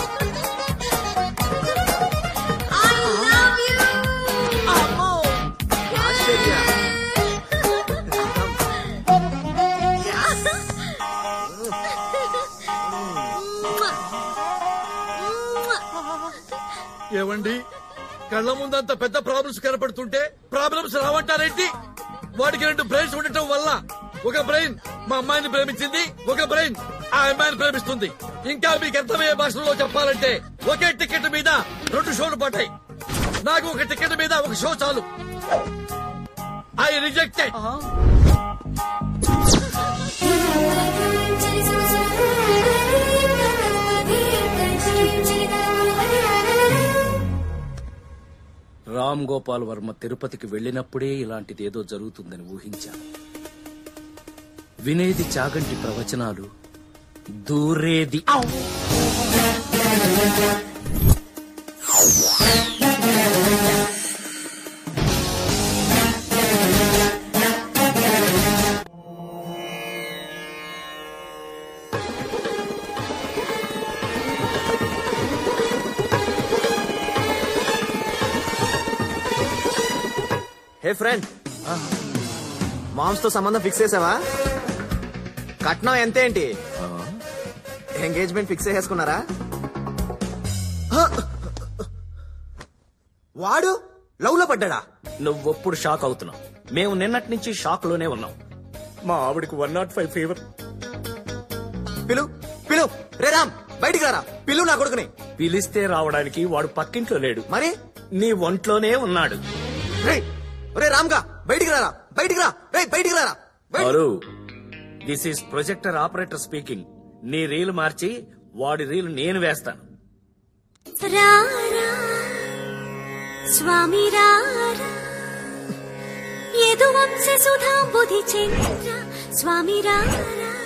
అమ్మో! ఆశ్చర్య. ఏవండి కళ్ళ ముందంత పెద్ద ప్రాబ్లమ్స్ కనపడుతుంటే ప్రాబ్లమ్స్ రావంటారేంటి వాడికి రెండు బ్రెయిన్స్ ఉండటం వల్ల ఒక బ్రెయిన్ మా అమ్మాయిని ప్రేమించింది ఒక బ్రెయిన్ ఆ అమ్మాయిని ప్రేమిస్తుంది ఇంకా మీకు అర్థమయ్యే భాషలో చెప్పాలంటే ఒకే టికెట్ మీద రెండు షోలు పడ్డాయి నాకు ఒక టికెట్ మీద ఒక షో చాలు ఐ రిజెక్టెడ్ రామ్ రామ్ గోపాల్ వర్మ తిరుపతికి వెళ్ళినప్పుడే ఇలాంటిదేదో జరుగుతుందని ఊహించాను వినేది చాగంటి ప్రవచనాలు దూరేది హే ఫ్రెండ్ మామ్స్ తో సంబంధం ఫిక్స్ చేసావా కట్నం ఎంత ఏంటి ఎంగేజ్మెంట్ ఫిక్స్ చేసుకున్నారా వాడు లవ్ లో పడ్డా నువ్వెప్పుడు షాక్ అవుతున్నావు మేము నిన్నటి నుంచి షాక్ లోనే ఉన్నాం మా ఆవిడకి వన్ నాట్ ఫైవ్ ఫీవర్ పిలు పిలు రే రామ్ బయటికి రారా పిలు నా కొడుకుని పిలిస్తే రావడానికి వాడు పక్కింట్లో లేడు మరి నీ ఒంట్లోనే ఉన్నాడు రే రే రామ్గా బయటికి రారా బయటికి రా రే బయటికి రారా hello this is projector operator speaking నీ రీల్ మార్చి వాడి రీల్ నేను వేస్తాను రారా స్వామి రారా యదువంశ సుధాంబుధి చంద్ర స్వామి రారా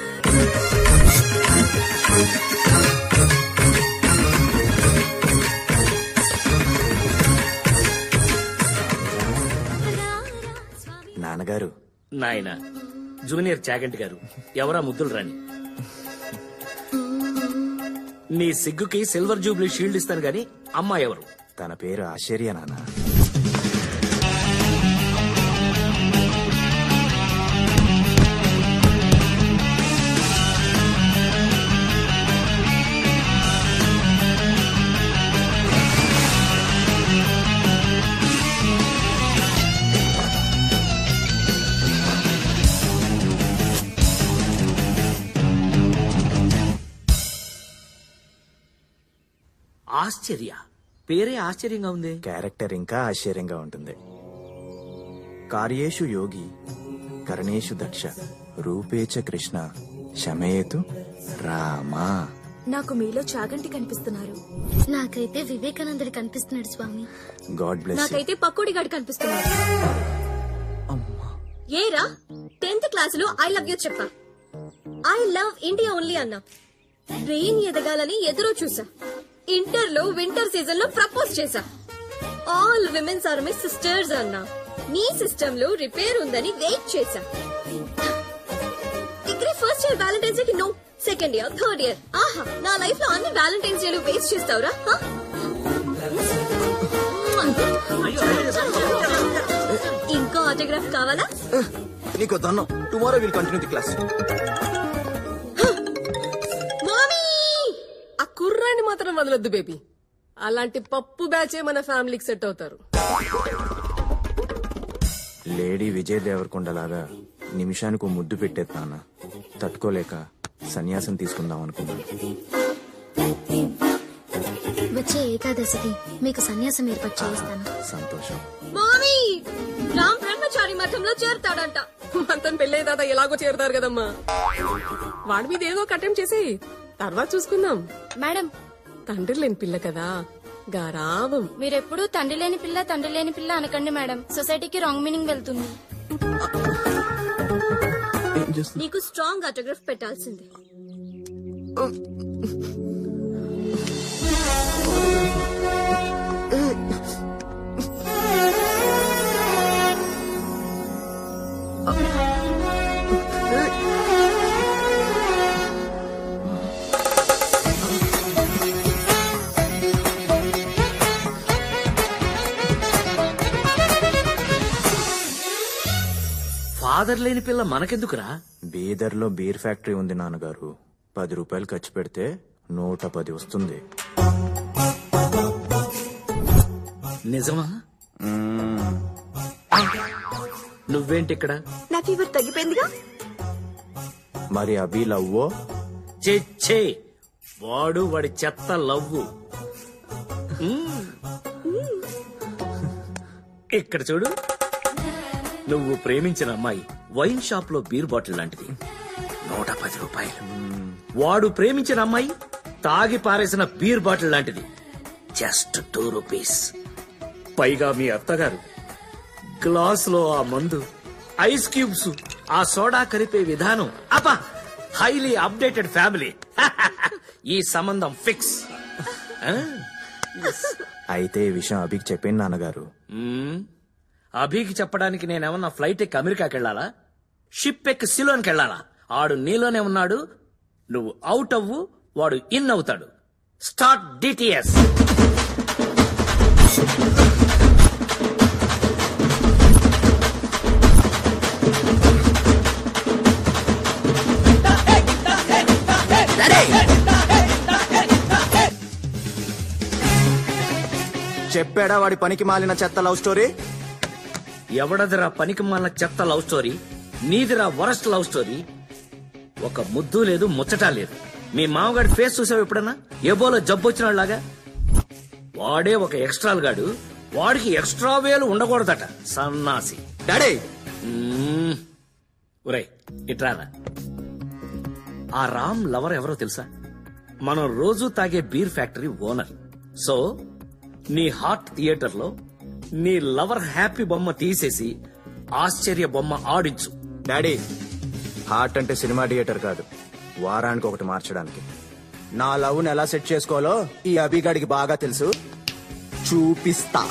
నాన్నగారు నాయన జూనియర్ చాగంటి గారు ఎవరా ముద్దులు రాని నీ సిగ్గుకి సిల్వర్ జూబ్లీ షీల్డ్ ఇస్తాను గాని అమ్మ ఎవరు తన పేరు ఆశ్చర్య నాన్న ఆశ్చర్య పేరే ఆశ్చర్యంగా ఉంది క్యారెక్టర్ ఇంకా ఆశ్చర్యంగా ఉంటుంది కార్యేషు యోగి కరణేషు దక్ష రూపేచ కృష్ణ శమేతు రామా నాకు మీలో చాగంటి కనిపిస్తున్నారు నాకైతే వివేకానందుడు కనిపిస్తున్నాడు స్వామి గాడ్ బ్లెస్ నాకైతే పకోడి గాడు కనిపిస్తున్నాడు ఏరా టెన్త్ క్లాస్ లో ఐ లవ్ యూ చెప్పా ఐ లవ్ ఇండియా ఓన్లీ అన్నా బ్రెయిన్ ఎదగాలని ఎదురు చూసా ఇంటర్ లో వింటర్ సీజన్ లో ప్రపోజ్ చేసా all womens are my sisters అన్నా నీ సిస్టమ్ లో రిపేర్ ఉందని వెయిట్ చేసా degree first year valentine's day కి no second year third year ఆహా నా లైఫ్ లో అన్ని వ్యాలంటైన్స్ డేలు వేస్ట్ చేస్తావురా హా? ఇంకో ఆటోగ్రాఫ్ కావాలా నీకు దన్నం tomorrow will continue the class మామీ ఆ కుర్రాన్ని మాత్రం వదలొద్దు బేబీ అలాంటి పప్పు బ్యాచే మన ఫ్యామిలీకి సెట్ అవుతారు లేడీ విజయ్ దేవరకొండలాగా నిమిషానికి ఓ ముద్దు పెట్టేది నాన్న తట్టుకోలేక సన్యాసం తీసుకుందాం అనుకున్నాను వచ్చే ఏకాదశికి మీకు సన్యాసం ఏర్పాటు చేయిస్తాను సంతోషం మామీ రామ్ బ్రహ్మచారి మఠంలో చేరుతాడంట అతను పెళ్ళే దాదా ఎలాగో చేరుతారు కదమ్మా వాడి మీద ఏదో కట్టం చేసి తర్వాత చూసుకుందాం మేడం తండ్రి లేని పిల్ల కదా గారావం మీరెప్పుడు తండ్రి లేని పిల్ల తండ్రి లేని పిల్ల అనకండి మేడం సొసైటీకి రాంగ్ మీనింగ్ వెళ్తుంది నీకు స్ట్రాంగ్ ఆటోగ్రాఫ్ పెట్టాల్సింది ఫాదర్ లేని పిల్ల మనకెందుకురా బీదర్లో బీర్ ఫ్యాక్టరీ ఉంది నాన్నగారు పది రూపాయలు ఖర్చు పెడితే నూట పది వస్తుంది నిజమా నువ్వేంటి ఇక్కడ నా ఫీవర్ తగ్గిపోయిందిగా మరి అభి లవ్వో చెచ్చే వాడు వాడి చెత్త లవ్వు మ్మ్. ఇక్కడ చూడు నువ్వు ప్రేమించిన అమ్మాయి వైన్ షాప్ లో బీర్ బాటిల్ లాంటిది నూట పది రూపాయలు వాడు ప్రేమించిన అమ్మాయి తాగి పారేసిన బీర్ బాటిల్ లాంటిది జస్ట్ టూ రూపీస్ పైగా మీ అత్తగారు గ్లాసులో ఆ మందు ఐస్ క్యూబ్స్ ఆ సోడా కలిపే విధానం అబ్బా హైలీ అప్డేటెడ్ ఫ్యామిలీ ఈ సంబంధం ఫిక్స్ అయితే ఈ విషయం అభికి చెప్పాను నాన్నగారు అభికి చెప్పడానికి నేనేమన్నా ఫ్లైట్ ఎక్కి అమెరికాకి వెళ్ళాలా షిప్ ఎక్కి సిలోన్కి వెళ్ళాలా ఆడు నీలోనే ఉన్నాడు నువ్వు అవుట్ అవ్వు వాడు ఇన్ అవుతాడు స్టార్ట్ డిటిఎస్ చెప్పాడా వాడి పనికి మాలిన చెత్త లవ్ స్టోరీ ఎవడదిరా పనికి మాలిన చెత్త లవ్ స్టోరీ నీదిరా వరస్ట్ లవ్ స్టోరీ ఒక ముద్దు లేదు ముచ్చట లేదు మీ మామగాడి ఫేస్ చూసావు ఎప్పుడన్నా ఏబోలో జబ్బు వచ్చినలాగా వాడే ఒక ఎక్స్ట్రాల్ గాడు వాడికి ఎక్స్ట్రా వేలు ఉండకూడదట సన్నాసి డాడీ ఒరే ఇట్రారా ఆ రామ్ లవర్ ఎవరో తెలుసా మనం రోజు తాగే బీర్ ఫ్యాక్టరీ ఓనర్ సో నీ హార్ట్ థియేటర్ లో నీ లవర్ హ్యాపీ బొమ్మ తీసేసి ఆశ్చర్య బొమ్మ ఆడించు డాడీ హార్ట్ అంటే సినిమా థియేటర్ కాదు వారానికి ఒకటి మార్చడానికి నా లవ్ ఎలా సెట్ చేసుకోవాలో ఈ అభిగాడికి బాగా తెలుసు చూపిస్తా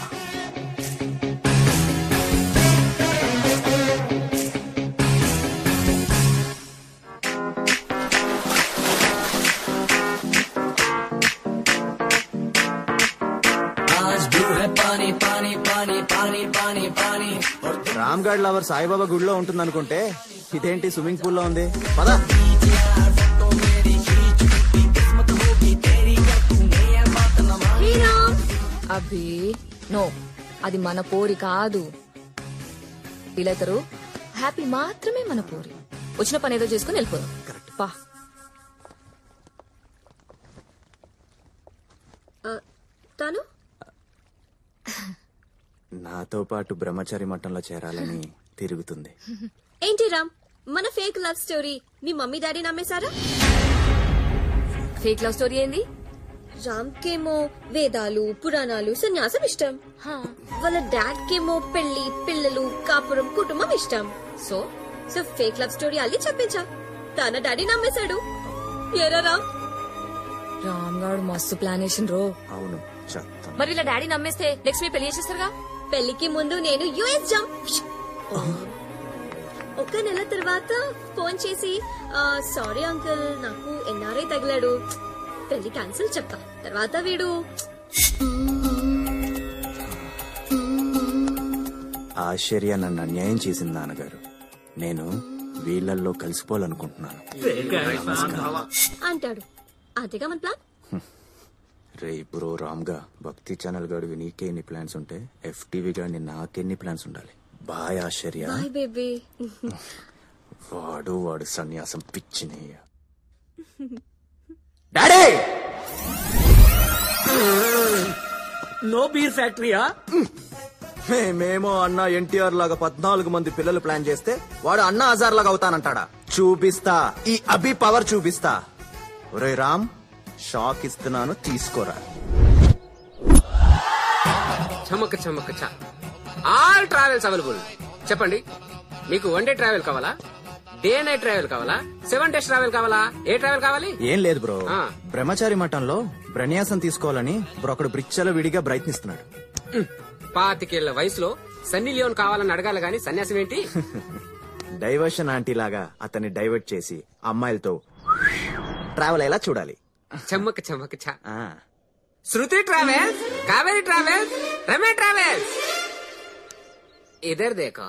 आज ब्लू है पानी पानी पानी पानी पानी पानी और రామ్ గఢ్ లవర్ సాయిబాబా గుడిలో ఉంటుంది అనుకుంటే ఇదేంటి స్విమ్మింగ్ పూల్ లో ఉంది పదా అభి నో అది మన పోరి కాదు వీలైతారు హ్యాపీ మాత్రమే మన పోరి వచ్చిన పని ఏదో చేసుకుని వెళ్ళిపోదాం పా తను నాతో పాటు బ్రహ్మచారి మఠంలో చేరాలని తిరుగుతుంది ఏంటి రామ్ మన ఫేక్ లవ్ స్టోరీ మీ మమ్మీ డాడీ నమ్మేశారా ఫేక్ లవ్ స్టోరీ ఏంది రామ్ కేమో వేదాలు పురాణాలు సన్యాసం ఇష్టం వాళ్ళ డాడ్ కేమో పెళ్లి పిల్లలు కాపురం కుటుంబం ఇష్టం so so fake love story అల్లి చెప్పించా తన డాడీ నమ్మేశాడు ఏరా రామ్ రామ్ గారు మస్తు ప్లాన్ వేసిండ్రో అవును చెత్త మరి ఇలా డాడీ నమ్మేస్తే నెక్స్ట్ మీ పెళ్లి చేసేస్తారుగా పెళ్లికి ముందు నేను యుఎస్ జంప్ ఒక నెల తర్వాత ఫోన్ చేసి సారీ అంకుల్ నాకు ఎన్ఆర్ఐ తగిలాడు పెళ్లి క్యాన్సిల్ చెప్తా తర్వాత వీడు ఆశ్చర్య నన్ను అన్యాయం చేసింది నాన్నగారు నేను వీళ్ళల్లో కలిసిపోవాలనుకుంటున్నాను అంటాడు అదేగా మన ప్లాన్ రే బ్రో రామ్గా భక్తి ఛానల్ గడివి నీకే ఎన్ని ప్లాన్స్ ఉంటే ఎఫ్టీవీ గాడిని నాకెన్ని ప్లాన్స్ ఉండాలి బాయ్ ఆశ్చర్య బాయ్ బేబీ వాడు వాడు సన్యాసం పిచ్చినయ్య డాడీ నో బీర్ ఫ్యాక్టరీయా మేమేమో అన్న ఎన్టీఆర్ లాగా పద్నాలుగు మంది పిల్లలు ప్లాన్ చేస్తే వాడు అన్న హజార్ లాగా అవుతానంటాడా చూపిస్తా ఈ అభి పవర్ చూపిస్తా ఒరే రామ్ షాక్ ఇస్తున్నాను తీసుకోరా చమక చమక చ ఆల్ ట్రావెల్స్ అవైలబుల్ చెప్పండి మీకు వన్ డే ట్రావెల్ కావాలా డే నైట్ ట్రావెల్ కావాలా సెవెన్ డేస్ ట్రావెల్ కావాలా ఏ ట్రావెల్ కావాలి ఏం లేదు బ్రో ఆ. బ్రహ్మచారి మఠంలో బ్రన్యాసం తీసుకోవాలని బ్రో ఒకడు బ్రిచ్చల విడిగా ప్రయత్నిస్తున్నాడు పాతికేళ్ల వయసులో సన్నీ లియోన్ కావాలని అడగాలి గాని సన్యాసం ఏంటి డైవర్షన్ ఆంటీ లాగా అతన్ని డైవర్ట్ చేసి అమ్మాయిలతో ట్రావెల్ ఎలా చూడాలి చమ్మక చమ్మక చ ఆ శృతి ట్రావెల్స్ కావేరి ట్రావెల్స్ రమే ట్రావెల్స్ ఇधर देखो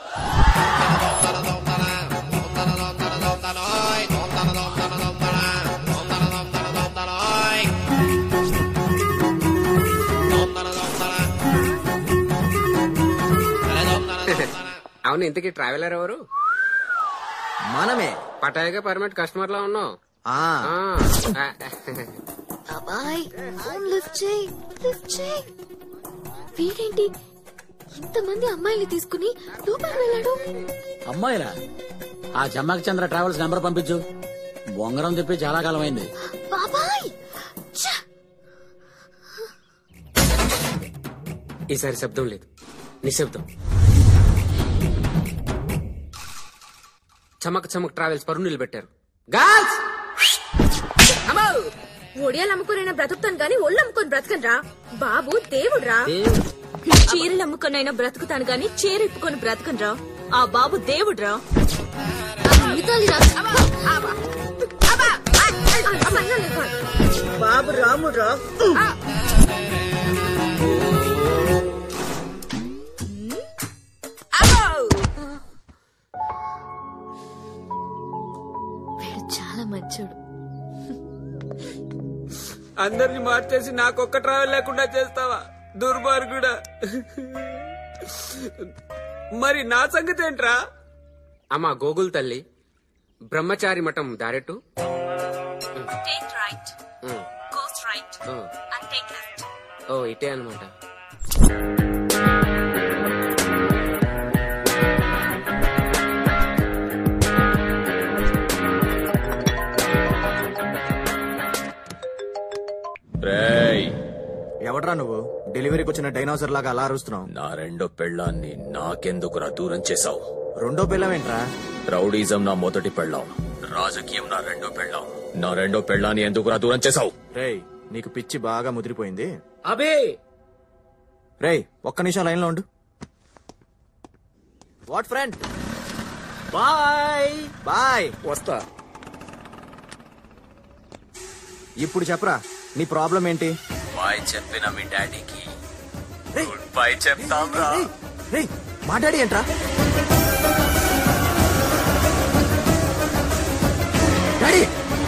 అవును ఇంతకీ ట్రావెలర్ ఎవరు మనమే పటాయిగా పర్మనెంట్ కస్టమర్ లా ఉన్నావు ఆ ఆ. అబ్బాయ్ ఫోన్ లిఫ్ట్ చేయి లిఫ్ట్ చేయి వీడేంటి ఇంతమంది అమ్మాయిలు తీసుకుని లోపలికి వెళ్ళాడు అమ్మాయిలా ఆ జమ్మక్ చంద్ర ట్రావెల్స్ నెంబర్ పంపించు బొంగరం చెప్పి చాలా కాలం అయింది బాబాయ్ ఛ! ఈసారి శబ్దం లేదు నిశ్శబ్దం చమక్ చమక్ ట్రావెల్స్ పరువు నిలబెట్టారు గర్ల్స్ ఒడియాలు అమ్ముకునైనా బ్రతుకుతాను కానీ ఒళ్ళు అమ్ముకొని బ్రతకనరా బాబు దేవుడురా చీరలు అమ్ముకొనైనా బ్రతుకుతాను కానీ చీర ఇప్పుకొని బ్రతకనరా ఆ బాబు దేవుడురా బాబు రామురా వీడు చాలా మంచోడు అందరిని మార్చేసి నాకొక్క ట్రావెల్ లేకుండా చేస్తావా దుర్మార్గుడా మరి నా సంగతి ఏంట్రా అమ్మా గోగుల్ తల్లి బ్రహ్మచారి మఠం దారెట్టు take right um, goes right oh, and take left oh ఇటే అనమాట రేయ్ ఎవడ్రా నువ్వు డెలివరీకి వచ్చిన డైనోసర్ లాగా అలా అరుస్తున్నావు నా రెండో పెళ్ళాన్ని నాకెందుకురా దూరం చేశావు రెండో పిల్లవేంట్రా రౌడీజం నా మొదటి పెళ్ళాం రాజకీయం నా రెండో పెళ్ళాం నా రెండో పెళ్ళాన్ని ఎందుకురా దూరం చేశావు రేయ్ నీకు పిచ్చి బాగా ముదిరిపోయింది అబే రేయ్ ఒక్క నిమిషం లైన్ లో ఉండు వాట్ ఫ్రెండ్ బాయ్ బాయ్ వస్తా ఇప్పుడు చెప్పరా నీ ప్రాబ్లం ఏంటి బాయ్ చెప్పిన మీ డాడీకి గుడ్ బై చెప్తాం రా రేయ్ మా డాడీ ఏంట్రా డాడీ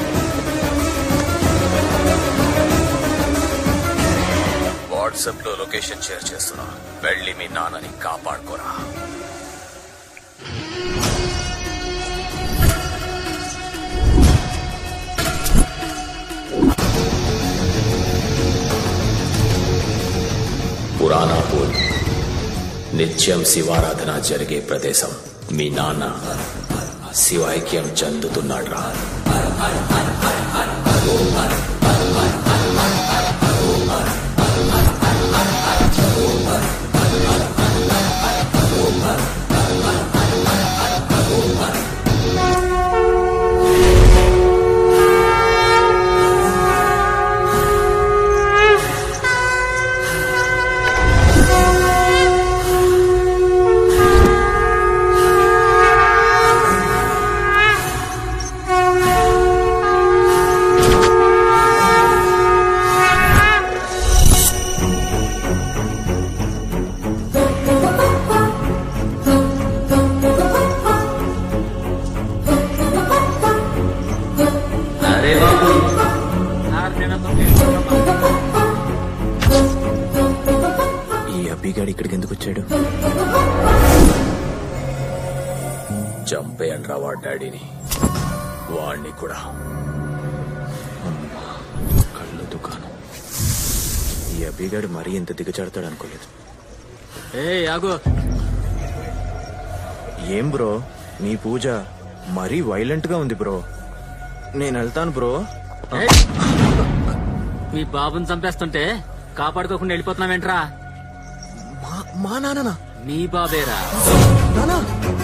వాట్సాప్ లో లొకేషన్ షేర్ చేస్తున్నా వెళ్ళి మీ నాన్నని కాపాడుకోరా పురాణాపూర్ నిత్యం శివారాధన జరిగే ప్రదేశం మీ నాన్న శివైక్యం చెందుతున్నాడ్రా అరే బాబు ఈ అబ్బిగాడు ఇక్కడికి ఎందుకు వచ్చాడు చంపేయండ్రా వాడి డాడీని వాడిని కూడా కళ్ళు దుకాణం ఈ అబ్బిగాడు మరీ ఇంత దిగజాడతాడు అనుకోలేదు ఏ ఆగు ఏం బ్రో నీ పూజ మరీ వైలెంట్ గా ఉంది బ్రో నేను వెళ్తాను బ్రో మీ బాబుని చంపేస్తుంటే కాపాడుకోకుండా వెళ్ళిపోతున్నావేంట్రా మా నాన్న నీ బాబేరా నానా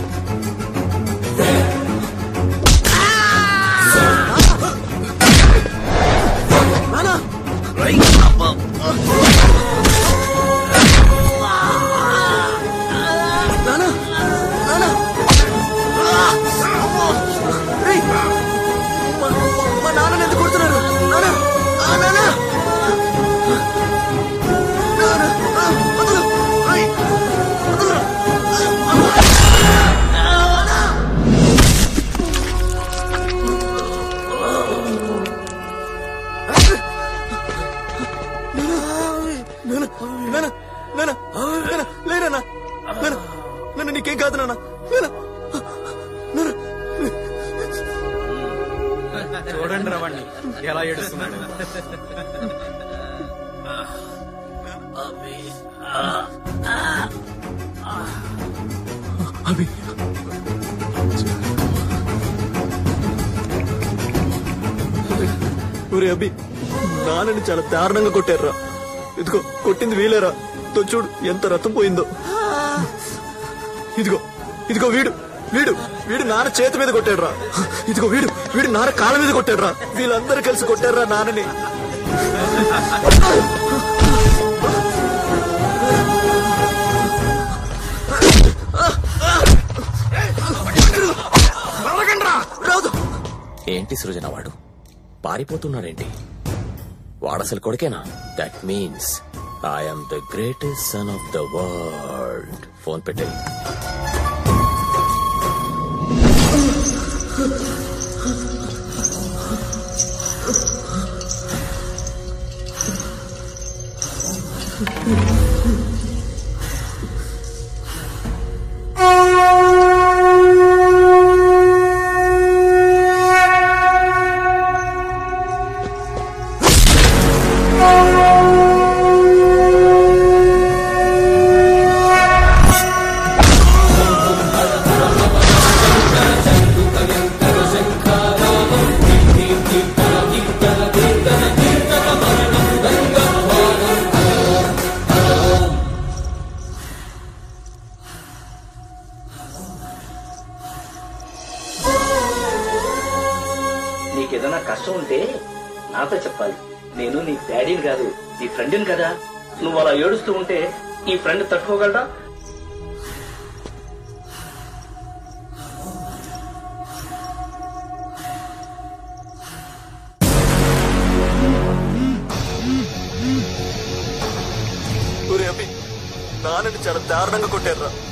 నానా నానా నానా రేయ్! మా- మా నాన్నని ఎందుకు కొడుతున్నారు నానా ఆ, నానా నానా ఆ, వదలు! రేయ్! వదలు! నానా! నాన్న నాన్న నాన్న నాన్న లేనా నాన్న నాన్న నీకేం కాదు నాన్న నాన్న చూడండి రవాణ్ణి ఎలా ఏడుస్తున్నాడు అభి ఒరే అభి నాన్నని చాలా దారుణంగా కొట్టారురా ఇదిగో కొట్టింది వీలేరా దో చూడు ఎంత రథం పోయిందో ఇదిగో ఇదిగో వీడు వీడు వీడు నాన్న చేతి మీద కొట్టాడు రా ఇదిగో వీడు వీడు నాన్న కాళ్ళ మీద కొట్టాడు రా వీళ్ళందరూ కలిసి కొట్టారు రా నాన్నని ఏంటి సృజన వాడు పారిపోతున్నాడేంటి వాడసలు కొడుకేనా that means I'm the greatest son of the world phone పెట్టే నీకేదైనా కష్టం ఉంటే నాతో చెప్పాలి నేను నీ డాడీని కాదు నీ ఫ్రెండ్ని కదా నువ్వు అలా ఏడుస్తూ ఉంటే ఈ ఫ్రెండ్ తట్టుకోగలరా ఒరే అబ్బి నాన్నని చాలా దారుణంగా కొట్టారు రా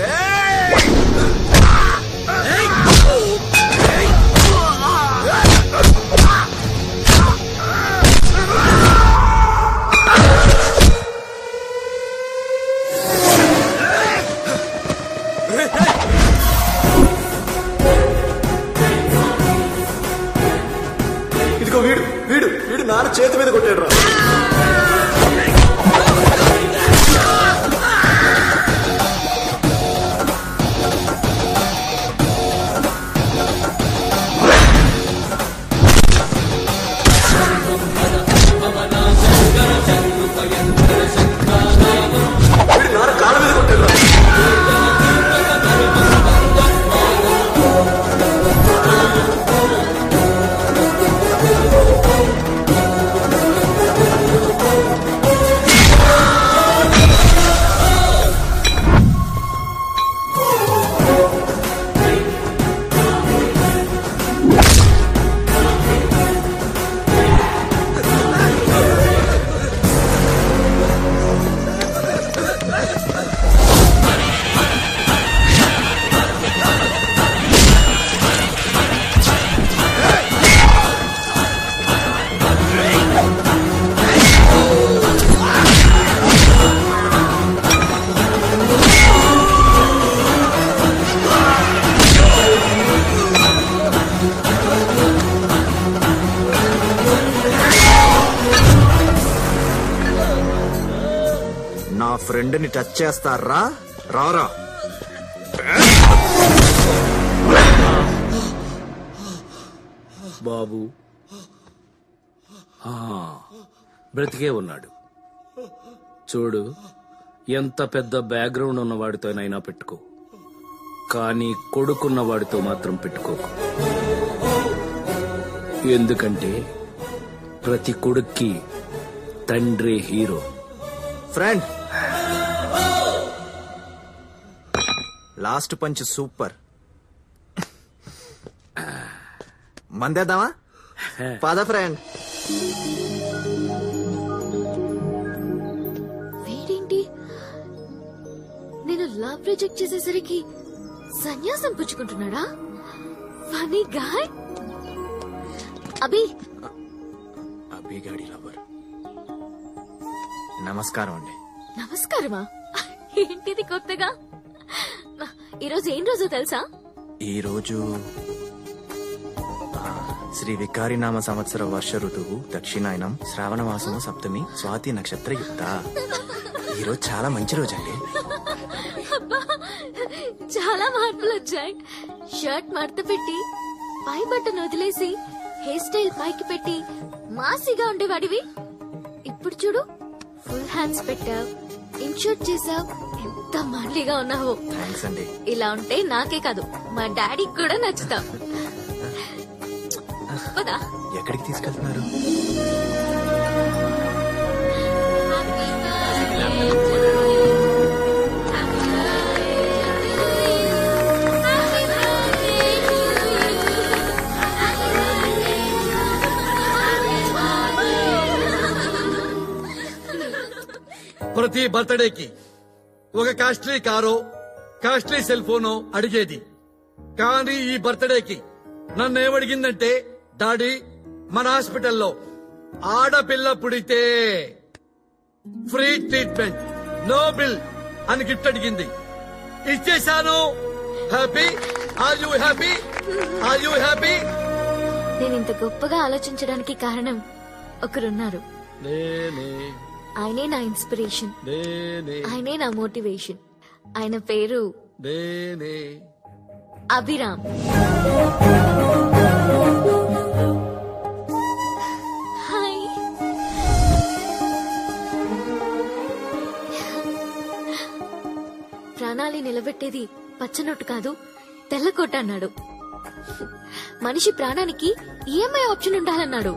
ఇదిగో వీడు వీడు వీడు నాన్న చేతి మీద కొట్టాడు రా వీడు నాన్న కాళ్ళ మీద కొట్టాడు రా నా ఫ్రెండ్ ని టచ్ చేస్తారా రారా బాబు ఆ, బ్రతికే ఉన్నాడు చూడు ఎంత పెద్ద బ్యాక్గ్రౌండ్ ఉన్న వాడితోనైనా పెట్టుకో కానీ కొడుకున్న వాడితో మాత్రం పెట్టుకోకు ఎందుకంటే ప్రతి కొడుక్కి తండ్రి hero friend last punch super మందేద్దామా పద ఫ్రెండ్ వీడేంటి నేను లవ్ రిజెక్ట్ చేసేసరికి సన్యాసం పుచ్చుకుంటున్నాడా ఫనీ గాయ్ అభి అభిగాడి లవర్ నమస్కారం అండి నమస్కారమా ఏంటిది కొత్తగా ఈరోజు ఏం రోజు తెలుసా ఈ రోజు ఆ, శ్రీ వికారినామ సంవత్సర వర్ష ఋతువు దక్షిణాయనం శ్రావణ మాసము సప్తమి స్వాతి నక్షత్ర యుక్త ఈ రోజు చాలా మంచి రోజు అండి అబ్బా, చాలా మార్పులు వచ్చాయి షర్ట్ మడత పెట్టి పై బట్టను వదిలేసి హెయిర్ స్టైల్ పైకి పెట్టి మాసిగా ఉండేవాడివి ఇప్పుడు చూడు ఫుల్ హ్యాండ్స్ పెట్టావు ఇన్షూట్ చేసావు ఎంత మాండ్లీగా ఉన్నావో థ్యాంక్స్ అండి ఇలా ఉంటే నాకే కాదు మా డాడీకి కూడా నచ్చుతావు పదా ఎక్కడికి తీసుకెళ్తున్నారు ప్రతి బర్త్డేకి ఒక కాస్ట్లీ కారో కాస్ట్లీ సెల్ ఫోనో అడిగేది కానీ ఈ బర్త్డేకి నన్ను ఏమడిగిందంటే డాడీ మన హాస్పిటల్లో ఆడపిల్ల పుడితే ఫ్రీ ట్రీట్మెంట్ నో బిల్ అని గిఫ్ట్ అడిగింది ఇచ్చేశాను happy are you happy are you happy నేను ఇంత గొప్పగా ఆలోచించడానికి కారణం ఒకరున్నారు ఆయనే నా ఇన్స్పిరేషన్ ఆయనే నా మోటివేషన్ ఆయన పేరు అభిరామ్ హాయ్ ప్రాణాలి నిలబెట్టేది పచ్చనొట్టు కాదు తెల్లకోట అన్నాడు మనిషి ప్రాణానికి ఈఎంఐ ఆప్షన్ ఉండాలన్నాడు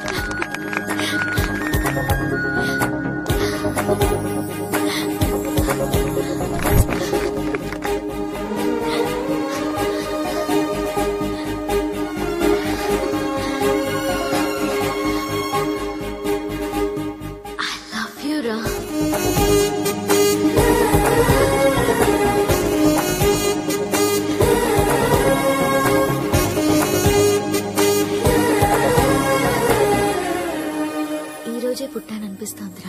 I love you, Ra. ఈ రోజే పుట్టాననిపిస్తోందిరా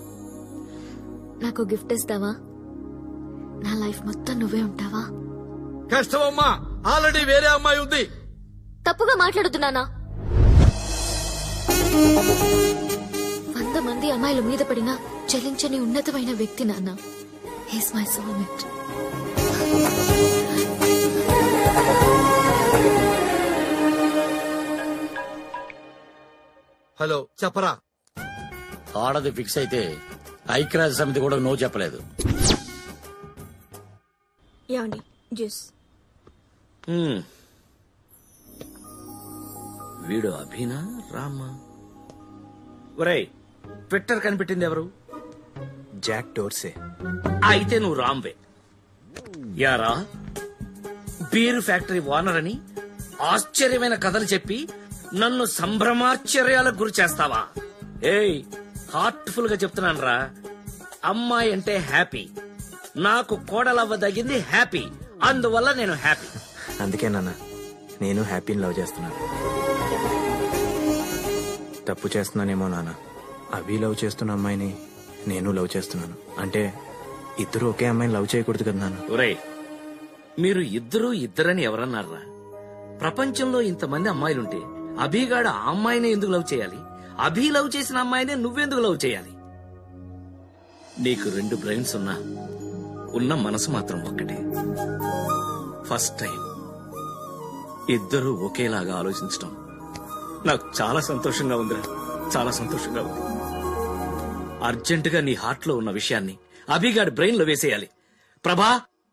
నాకు గిఫ్ట్ ఇస్తావా నా లైఫ్ మొత్తం నువ్వే ఉంటావా కష్టమమ్మా ఆల్రెడీ వేరే అమ్మాయి ఉంది తప్పుగా మాట్లాడుతున్నానా వంద మంది అమ్మాయిల మీద పడినా చలించని ఉన్నతమైన వ్యక్తి నాన్న హీస్ మై సోల్మేట్ హలో చెప్పరా ఆడది ఫిక్స్ అయితే ఐక్యరాజ్య సమితి కూడా నో చెప్పలేదు ఏమండి జ్యూస్ హ్మ్. వీడు అభినా రామా ఒరేయ్ ట్విట్టర్ కనిపెట్టింది ఎవరు జాక్ డోర్సే అయితే నువ్వు రామ్వే యారా బీరు ఫ్యాక్టరీ ఓనర్ అని ఆశ్చర్యమైన కథలు చెప్పి నన్ను సంభ్రమాశ్చర్యాలకు గురి చేస్తావా ఏయ్ హార్ట్ఫుల్ గా చెప్తున్నాను రా అమ్మాయి అంటే హ్యాపీ నాకు కోడలవ్వదగింది హ్యాపీ అందువల్ల నేను హ్యాపీ అందుకే నాన్న నేను హ్యాపీని లవ్ చేస్తున్నాను తప్పు చేస్తున్నానేమో నాన్న అభి లవ్ చేస్తున్న అమ్మాయిని నేను లవ్ చేస్తున్నాను అంటే ఇద్దరు ఒకే అమ్మాయిని లవ్ చేయకూడదు కదా నాన్న ఒరేయ్ మీరు ఇద్దరు ఇద్దరని ఎవరన్నారా ప్రపంచంలో ఇంతమంది అమ్మాయిలుంటే అభిగాడు ఆ అమ్మాయినే ఎందుకు లవ్ చేయాలి అభి లవ్ చేసిన అమ్మాయినే నువ్వెందుకు లవ్ చేయాలి నీకు రెండు బ్రెయిన్స్ ఉన్నా ఉన్న మనసు మాత్రం ఒక్కటే ఫస్ట్ టైం ఇద్దరూ ఒకేలాగా ఆలోచించడం నాకు చాలా సంతోషంగా ఉందిరా చాలా సంతోషంగా ఉంది అర్జెంటుగా నీ హార్ట్ లో ఉన్న విషయాన్ని అభిగాడి బ్రెయిన్ లో వేసేయాలి ప్రభా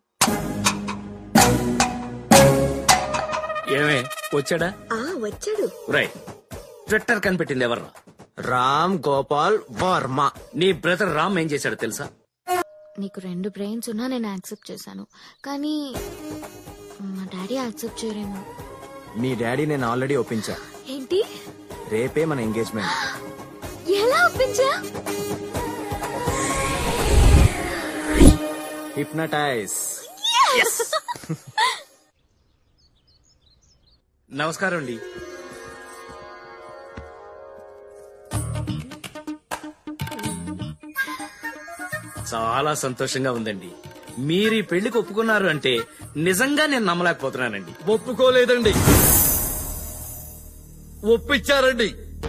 ఏమే వచ్చాడా ఆ వచ్చాడు రై ట్విట్టర్ కనిపెట్టింది ఎవర్రా రామ్ గోపాల్ వర్మ నీ బ్రదర్ రామ్ ఏం చేశాడో తెలుసా నీకు రెండు బ్రెయిన్స్ ఉన్నా నేను యాక్సెప్ట్ చేశాను కానీ మా డాడీ యాక్సెప్ట్ చేయరేమో మీ డాడీ నేను ఆల్రెడీ ఒప్పించా ఏంటి రేపే మన ఎంగేజ్మెంట్ ఎలా ఒప్పించా హిప్నటైజ్ నమస్కారం అండి చాలా సంతోషంగా ఉందండి మీరు ఈ పెళ్లికి ఒప్పుకున్నారు అంటే నిజంగా నేను నమ్మలేకపోతున్నానండి ఒప్పుకోలేదండి ఒప్పించారండి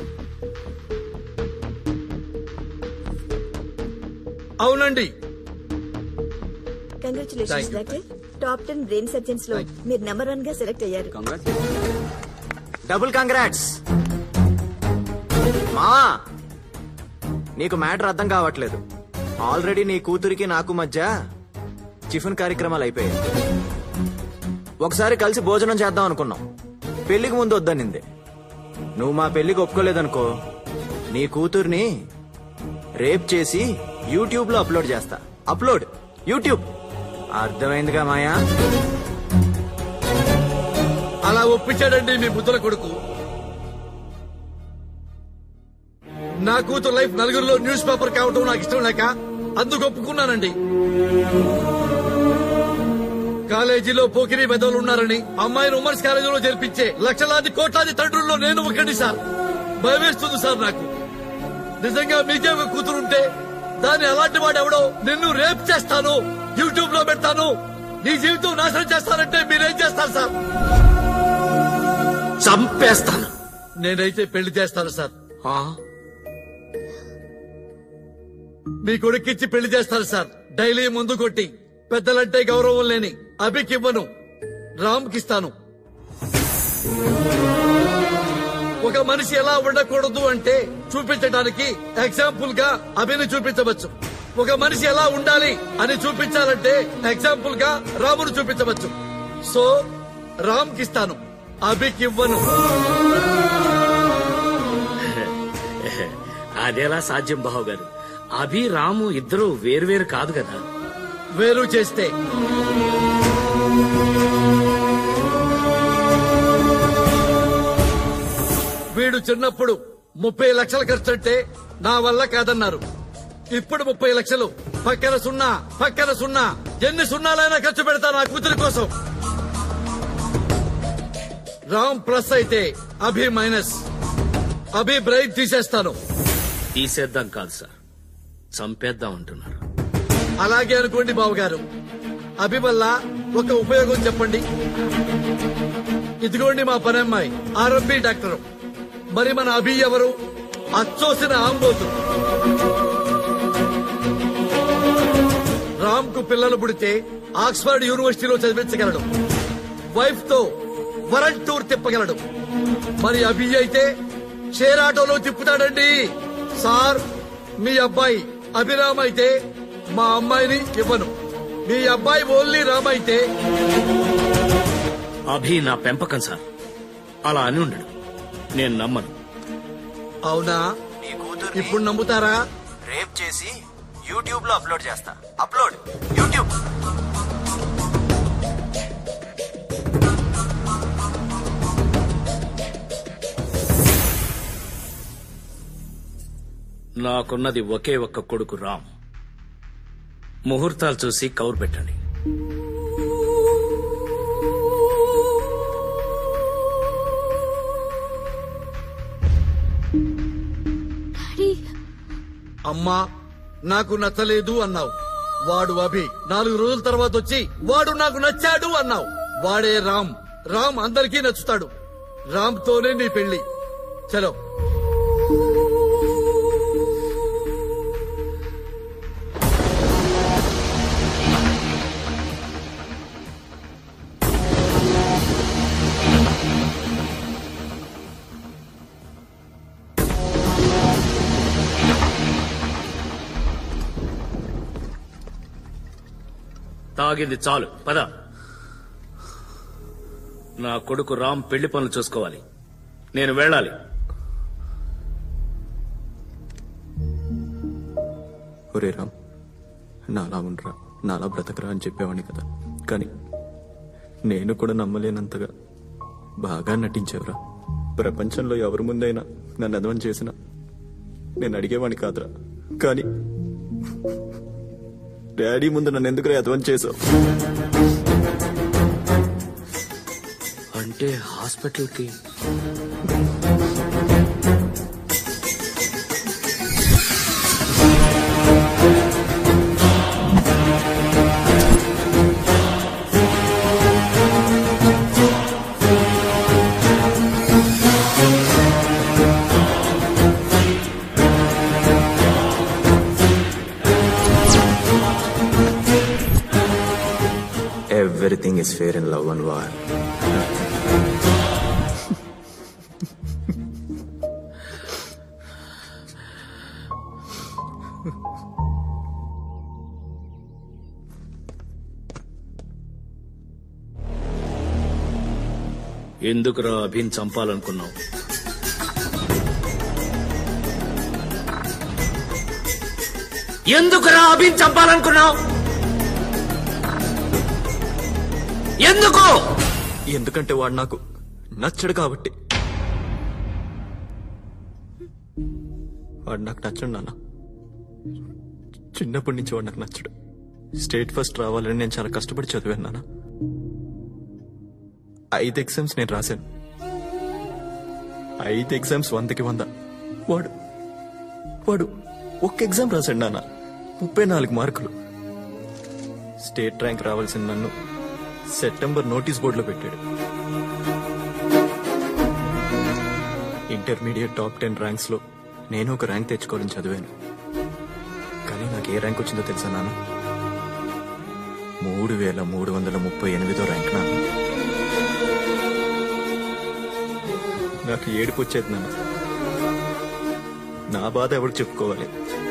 అవునండి congratulations doctor top ten brain surgeons లో మీరు నెంబర్ వన్ గా సెలెక్ట్ అయ్యారు డబుల్ కంగ్రాట్స్ మా నీకు మ్యాటర్ అర్థం కావట్లేదు ఆల్రెడీ నీ కూతురికి నాకు మధ్య టిఫిన్ కార్యక్రమాలు అయిపోయాయి ఒకసారి కలిసి భోజనం చేద్దాం అనుకున్నాం పెళ్లికి ముందు వద్దనింది నువ్వు మా పెళ్లికి ఒప్పుకోలేదనుకో నీ కూతుర్ని రేప్ చేసి యూట్యూబ్ లో అప్లోడ్ చేస్తా అప్లోడ్ యూట్యూబ్ అర్థమైందిగా మాయా అలా ఒప్పించాడండి మీ బుద్ధుల కొడుకు నా కూతురు లైఫ్ నలుగురిలో న్యూస్ పేపర్ కావటం నాకు ఇష్టం లేక అందుకు ఒప్పుకున్నానండి కాలేజీలో పోకిరి పెద్దలు ఉన్నారని అమ్మాయిని ఉమెన్స్ కాలేజీలో చేర్పించే లక్షలాది కోట్లాది తండ్రుల్లో నేను ఒకటి సార్ భయమేస్తుంది సార్ నాకు నిజంగా మీకే ఒక కూతురు ఉంటే దాన్ని అలాంటి వాడు ఎవడో నిన్ను రేప్ చేస్తాను యూట్యూబ్ లో పెడతాను నీ జీవితం నాశనం చేస్తానంటే మీరేం చేస్తారు సార్ చంపేస్తాను నేనైతే పెళ్లి చేస్తాను సార్ మీ కొడుకిచ్చి పెళ్లి చేస్తాను సార్ డైలీ ముందు కొట్టి పెద్దలంటే గౌరవం లేని అభికివ్వను రామ్కిస్తాను ఒక మనిషి ఎలా ఉండకూడదు అంటే చూపించడానికి ఎగ్జాంపుల్ గా అభిని చూపించవచ్చు ఒక మనిషి ఎలా ఉండాలి అని చూపించాలంటే ఎగ్జాంపుల్ గా రామును చూపించవచ్చు సో రామ్ కిస్తాను అభికివ్వను అదేలా సాధ్యం బావు గారు అభి రాము ఇద్దరు వేరువేరు కాదు కదా వేరు చేస్తే వీడు చిన్నప్పుడు ముప్పై లక్షలు ఖర్చంటే నా వల్ల కాదన్నారు ఇప్పుడు ముప్పై లక్షలు పక్కన సున్నా పక్కన సున్నా ఎన్ని సున్నాలైనా ఖర్చు పెడతా నా కూతురి కోసం రామ్ ప్లస్ అయితే అభి మైనస్ అభి బ్రైట్ తీసేస్తాను తీసేద్దాం కాదు సార్ చంపేద్దాం అంటున్నారు అలాగే అనుకోండి బావగారు అభి వల్ల ఒక ఉపయోగం చెప్పండి ఇదిగోండి మా పని అమ్మాయి ఆర్ఎంపీ డాక్టర్ మరి మన అభి ఎవరు అచ్చోసిన ఆంబోతు రామ్ కు పిల్లలు పుడితే ఆక్స్ఫర్డ్ యూనివర్సిటీలో చదివించగలడు వైఫ్ తో వరల్డ్ టూర్ తిప్పగలడు మరి అభి అయితే షేర్ ఆటోలో తిప్పుతాడండి సార్ మీ అబ్బాయి అభిరామ్ అయితే మా అమ్మాయిని ఇవ్వను మీ అబ్బాయి ఓన్లీ రామ్ అయితే అభి నా పెంపకం సార్ అలా అని ఉండడు నేను నమ్మను అవునా ఇప్పుడు నమ్ముతారా రేప్ చేసి యూట్యూబ్ లో అప్లోడ్ చేస్తా అప్లోడ్ యూట్యూబ్ నాకున్నది ఒకే ఒక్క కొడుకు రామ్ ముహూర్తాలు చూసి కౌరు పెట్టండి అమ్మా నాకు నచ్చలేదు అన్నావు వాడు అభి నాలుగు రోజుల తర్వాత వచ్చి వాడు నాకు నచ్చాడు అన్నావు వాడే రామ్ రామ్ అందరికీ నచ్చుతాడు రామ్ తోనే నీ పెళ్లి చలో తాగింది చాలు పద నా కొడుకు రామ్ పెళ్లి పనులు చూసుకోవాలి నేను వెళ్ళాలి ఒరే రామ్ నాలా ఉండరా నాలా బ్రతకరా అని చెప్పేవాడిని కదా కానీ నేను కూడా నమ్మలేనంతగా బాగా నటించావురా ప్రపంచంలో ఎవరి ముందైనా నన్ను అదవం చేసినా నేను అడిగేవాడిని కాదురా కానీ డాడీ ముందు నన్ను ఎందుకు అదవం చేసావు అంటే హాస్పిటల్కి everything is fair in love and war ఎందుకురా అభిన్ చంపాలనుకున్నావు ఎందుకురా అభిన్ చంపాలనుకున్నావు ఎందుకు ఎందుకంటే వాడు నాకు నచ్చడు కాబట్టి వాడు నాకు నచ్చడు నాన్న చిన్నప్పటి నుంచి వాడు నాకు నచ్చడు స్టేట్ ఫస్ట్ రావాలని నేను చాలా కష్టపడి చదివాను నాన్న ఐదు ఎగ్జామ్స్ నేను రాశాను ఐదు ఎగ్జామ్స్ వందకి వంద వాడు వాడు ఒక్క ఎగ్జామ్ రాశాడు నాన్న ముప్పై నాలుగు మార్కులు స్టేట్ ర్యాంక్ రావాల్సిన నన్ను సెప్టెంబర్ నోటీస్ బోర్డులో పెట్టాడు ఇంటర్మీడియట్ టాప్ టెన్ ర్యాంక్స్ లో నేను ఒక ర్యాంక్ తెచ్చుకోవాలని చదివాను కానీ నాకు ఏ ర్యాంక్ వచ్చిందో తెలుసా నాన్న మూడు వేల మూడు వందల ముప్పై ఎనిమిదో ర్యాంక్ నాన్న నాకు ఏడుపు వచ్చేది నాన్న నా బాధ ఎవరు చెప్పుకోవాలి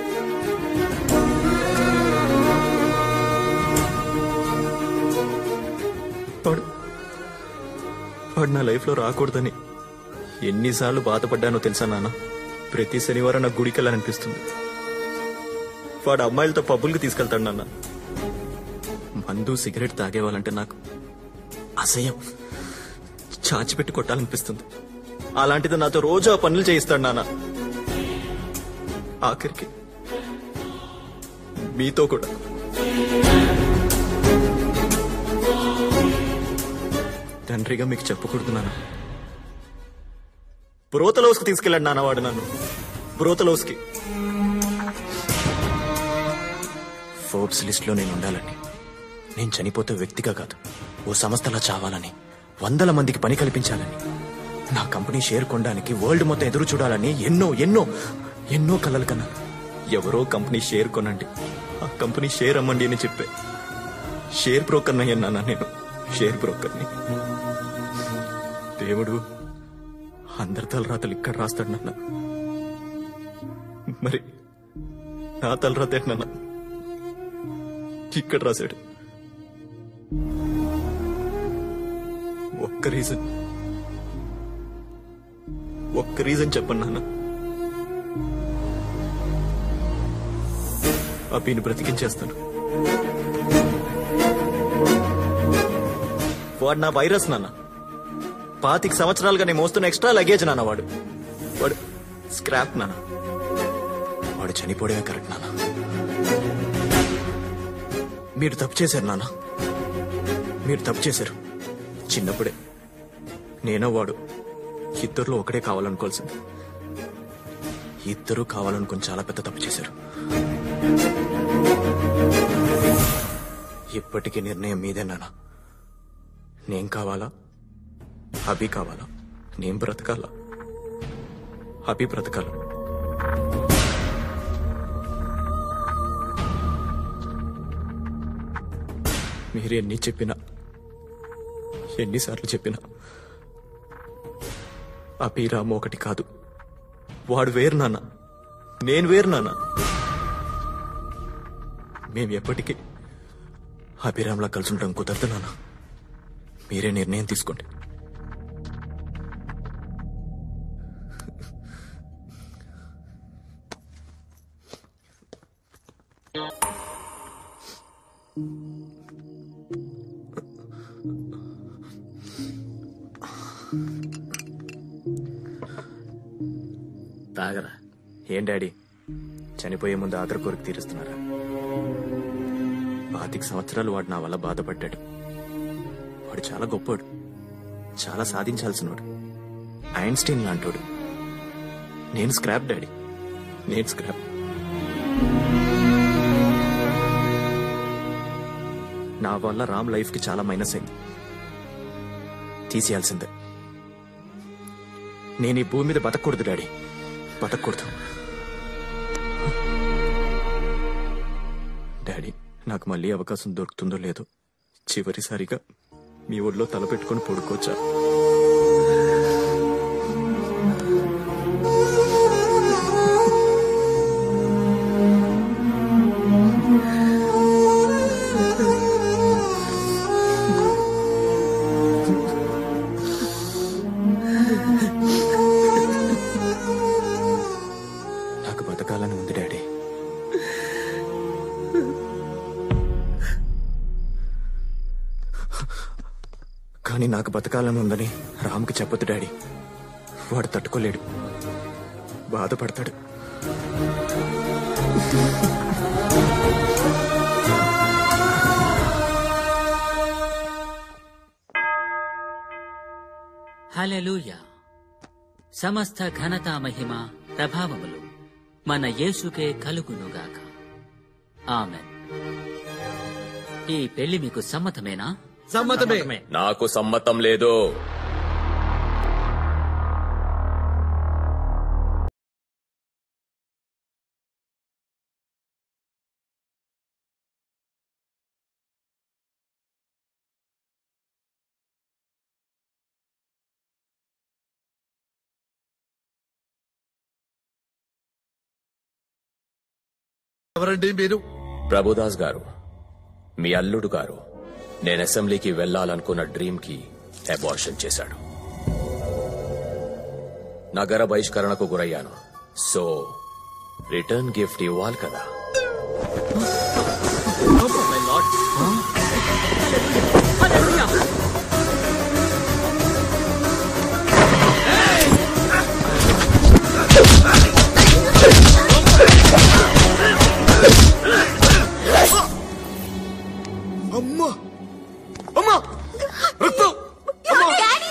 వాడు వాడు నా లైఫ్లో రాకూడదని ఎన్నిసార్లు బాధపడ్డానో తెలుసా నాన్న ప్రతి శనివారం నాకు గుడికి వెళ్ళాలనిపిస్తుంది వాడు అమ్మాయిలతో పబ్బులకి తీసుకెళ్తాడు నాన్న మందు సిగరెట్ తాగేవాళ్ళంటే నాకు అసహ్యం చాచిపెట్టి కొట్టాలనిపిస్తుంది అలాంటిది నాతో రోజు ఆ పనులు చేయిస్తాడు నాన్న ఆఖరికి మీతో కూడా తండ్రిగా మీకు చెప్పకూడదు నాన్న బ్రోతలోస్కి తీసుకెళ్ళాడు నాన్న వాడు నన్ను బ్రోతలోస్కి ఫోర్బ్స్ లిస్ట్ లో నేను ఉండాలని నేను చనిపోతే వ్యక్తిగా కాదు ఓ సంస్థలా చావాలని వందల మందికి పని కల్పించాలని నా కంపెనీ షేర్ కొనడానికి వరల్డ్ మొత్తం ఎదురు చూడాలని ఎన్నో ఎన్నో ఎన్నో కలలు కన్నాను ఎవరో కంపెనీ షేర్ కొనండి ఆ కంపెనీ షేర్ అమ్మండి అని చెప్పే షేర్ బ్రోకర్ అయ్యన్నానా నేను షేర్ బ్రోకర్ని దేవుడు అందరి తలరాతలు ఇక్కడ రాస్తాడు నాన్న మరి నా తలరాత ఏంటన్నా ఇక్కడ రాశాడు ఒక్క రీజన్ ఒక్క రీజన్ చెప్పండి నాన్న అభిని బ్రతికించేస్తాను వాడు నా వైరస్ నాన్న పాతిక సంవత్సరాలుగా నేను మోస్తున్న ఎక్స్ట్రా లగేజ్ నాన్న వాడు వాడు స్క్రాప్ నాన్న వాడు చనిపోవడమే కరెక్ట్ నాన్న మీరు తప్పు చేశారు నాన్న మీరు తప్పు చేశారు చిన్నప్పుడే నేనో వాడు ఇద్దరులో ఒకడే కావాలనుకోవాల్సింది ఇద్దరూ కావాలనుకుని చాలా పెద్ద తప్పు చేశారు ఇప్పటికీ నిర్ణయం మీదే నాన్న నేను కావాలా అభి కావాలా నేను బ్రతకాలా అభి బ్రతకాల మీరు ఎన్ని చెప్పినా ఎన్నిసార్లు చెప్పినా అభిరామ్ ఒకటి కాదు వాడు వేరు నాన్న నేను వేరు నాన్న మేము ఎప్పటికీ అభిరామ్లా కలిసి ఉండడం కుదరదు నాన్న మీరే నిర్ణయం తీసుకోండి తాగరా ఏం డాడీ చనిపోయే ముందు ఆఖరి కోరిక తీరుస్తున్నారా పాతిక సంవత్సరాలు వాడు నా వల్ల బాధపడ్డాడు వాడు చాలా గొప్పోడు చాలా సాధించాల్సినోడు ఐన్స్టీన్ లాంటోడు నేను స్క్రాప్ డాడీ నేను స్క్రాప్ నా వల్ల రామ్ లైఫ్ కి చాలా మైనస్ అయింది తీసేయాల్సిందే నేను ఈ భూమి మీద బతకూడదు డాడీ బతకూడదు డాడీ నాకు మళ్ళీ అవకాశం దొరుకుతుందో లేదో చివరిసారిగా మీ ఒడిలో తలపెట్టుకొని పడుకోవచ్చా కానీ నాకు బతకాలని ఉందని రామ్కి చెప్పొద్దు డాడీ వాడు తట్టుకోలేడు బాధపడతాడు హలెలూయ సమస్త ఘనత మహిమ ప్రభావములు మన యేసుకే కలుగునుగాక ఆమెన్ ఈ పెళ్లి మీకు సమ్మతమేనా సమ్మతమే నాకు సమ్మతం లేదు ఎవరండి మీరు ప్రభుదాస్ గారు మీ అల్లుడు గారు నేను అసెంబ్లీకి వెళ్లాలనుకున్న డ్రీమ్ కి అబార్షన్ చేశాడు నగర బహిష్కరణకు గురయ్యాను సో రిటర్న్ గిఫ్ట్ ఇవ్వాలి కదా అమ్మా అమ్మా రక్తం అమ్మా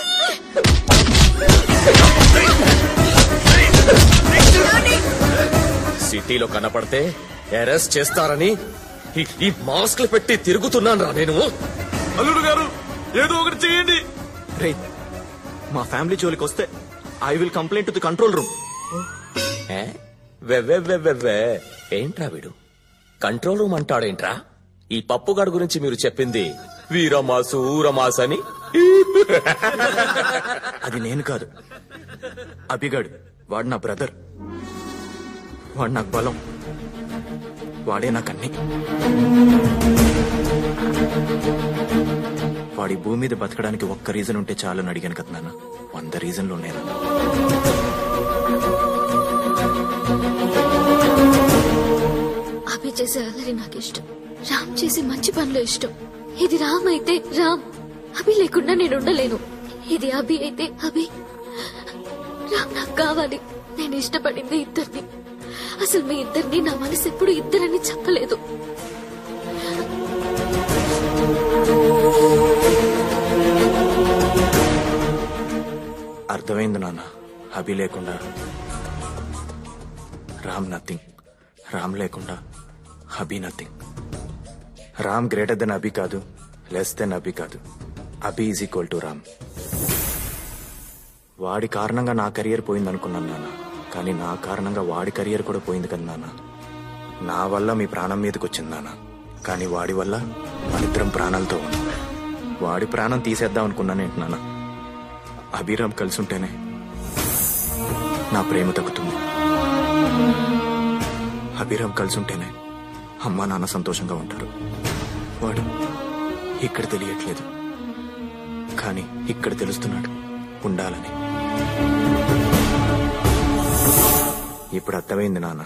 సిటీలో కనపడితే అరెస్ట్ చేస్తారని ఈ- ఈ మాస్క్లు పెట్టి తిరుగుతున్నాను రా నేను అల్లుడు గారు ఏదో ఒకటి చేయండి రే మా ఫ్యామిలీ జోలికి వస్తే I will complaint to the control room ఏ? వెవ్వే వెవ్వెవ్వే ఏంట్రా వీడు కంట్రోల్ రూమ్ అంటాడేంట్రా ఈ పప్పుగాడు గురించి మీరు చెప్పింది వీరమాసు ఊరమాస్ అని అది నేను కాదు అభిగాడు వాడు నా బ్రదర్ వాడు నాకు బలం వాడే నాకు అన్ని వాడి భూమి మీద బతకడానికి ఒక్క రీజన్ ఉంటే చాలని అడిగాను కదా నాన్న వంద రీజన్లు ఉన్నాయి నాన్న. అభి చేసే అల్లరి నాకు ఇష్టం రామ్ చేసే మంచి పనులు ఇష్టం ఇది రామ్ అయితే రామ్ అభి లేకుండా నేను ఉండలేను ఇది అభి అయితే అభి రామ్ నాకు కావాలి నేను ఇష్టపడింది ఇద్దరిని అసలు మీ ఇద్దరిని నా మనసు ఎప్పుడు ఇద్దరని చెప్పలేదు అర్థమైంది నాన్న అభి లేకుండా రామ్ నథింగ్ రామ్ లేకుండా Abhi nothing Ram greater than Abhi కాదు లెస్ దెన్ అభి కాదు Abhi is equal to Ram వాడి కారణంగా నా కెరియర్ పోయింది అనుకున్నాను నాన్న కానీ నా కారణంగా వాడి కెరియర్ కూడా పోయింది కదా నాన్న నా వల్ల మీ ప్రాణం మీదకి వచ్చింది నాన్న కానీ వాడి వల్ల మనిద్దరం ప్రాణాలతో ఉన్నాం వాడి ప్రాణం తీసేద్దాం అనుకున్నానేంటి నాన్న అభిరామ్ కలిసి ఉంటేనే నా ప్రేమ తగ్గుతుంది అభిరామ్ కలిసి ఉంటేనే అమ్మా నాన్న సంతోషంగా ఉంటారు వాడు ఇక్కడ తెలియట్లేదు కానీ ఇక్కడ తెలుస్తున్నాడు ఉండాలని ఇప్పుడు అర్థమైంది నాన్న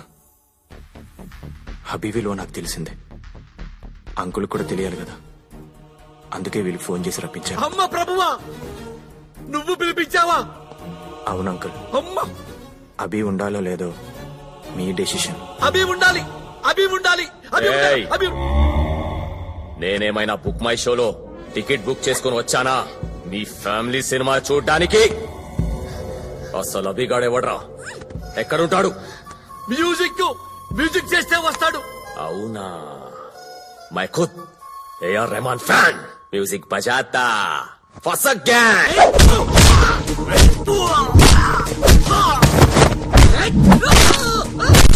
అభి విలువ నాకు తెలిసిందే అంకుల్ కూడా తెలియాలి కదా అందుకే వీళ్ళకి ఫోన్ చేసి రప్పించాను అమ్మ ప్రభువా నువ్వు పిలిపించావా అవును అంకుల్ అమ్మ అభి ఉండాలో లేదో మీ డెసిషన్ అభి ఉండాలి అభి ఉండాలి అభి ఉండాలి ఏయ్. అభి నేనేమైనా బుక్ మై షోలో టికెట్ బుక్ చేసుకుని వచ్చానా మీ ఫ్యామిలీ సినిమా చూడ్డానికి అసలు అభిగాడెవడ్రా ఎక్కడుంటాడు మ్యూజిక్ మ్యూజిక్ చేస్తే వస్తాడు అవునా మై ఖుద్ ఏఆర్ రెహమాన్ ఫ్యాన్ మ్యూజిక్ బజాతా ఫసక్ గ్యాంగ్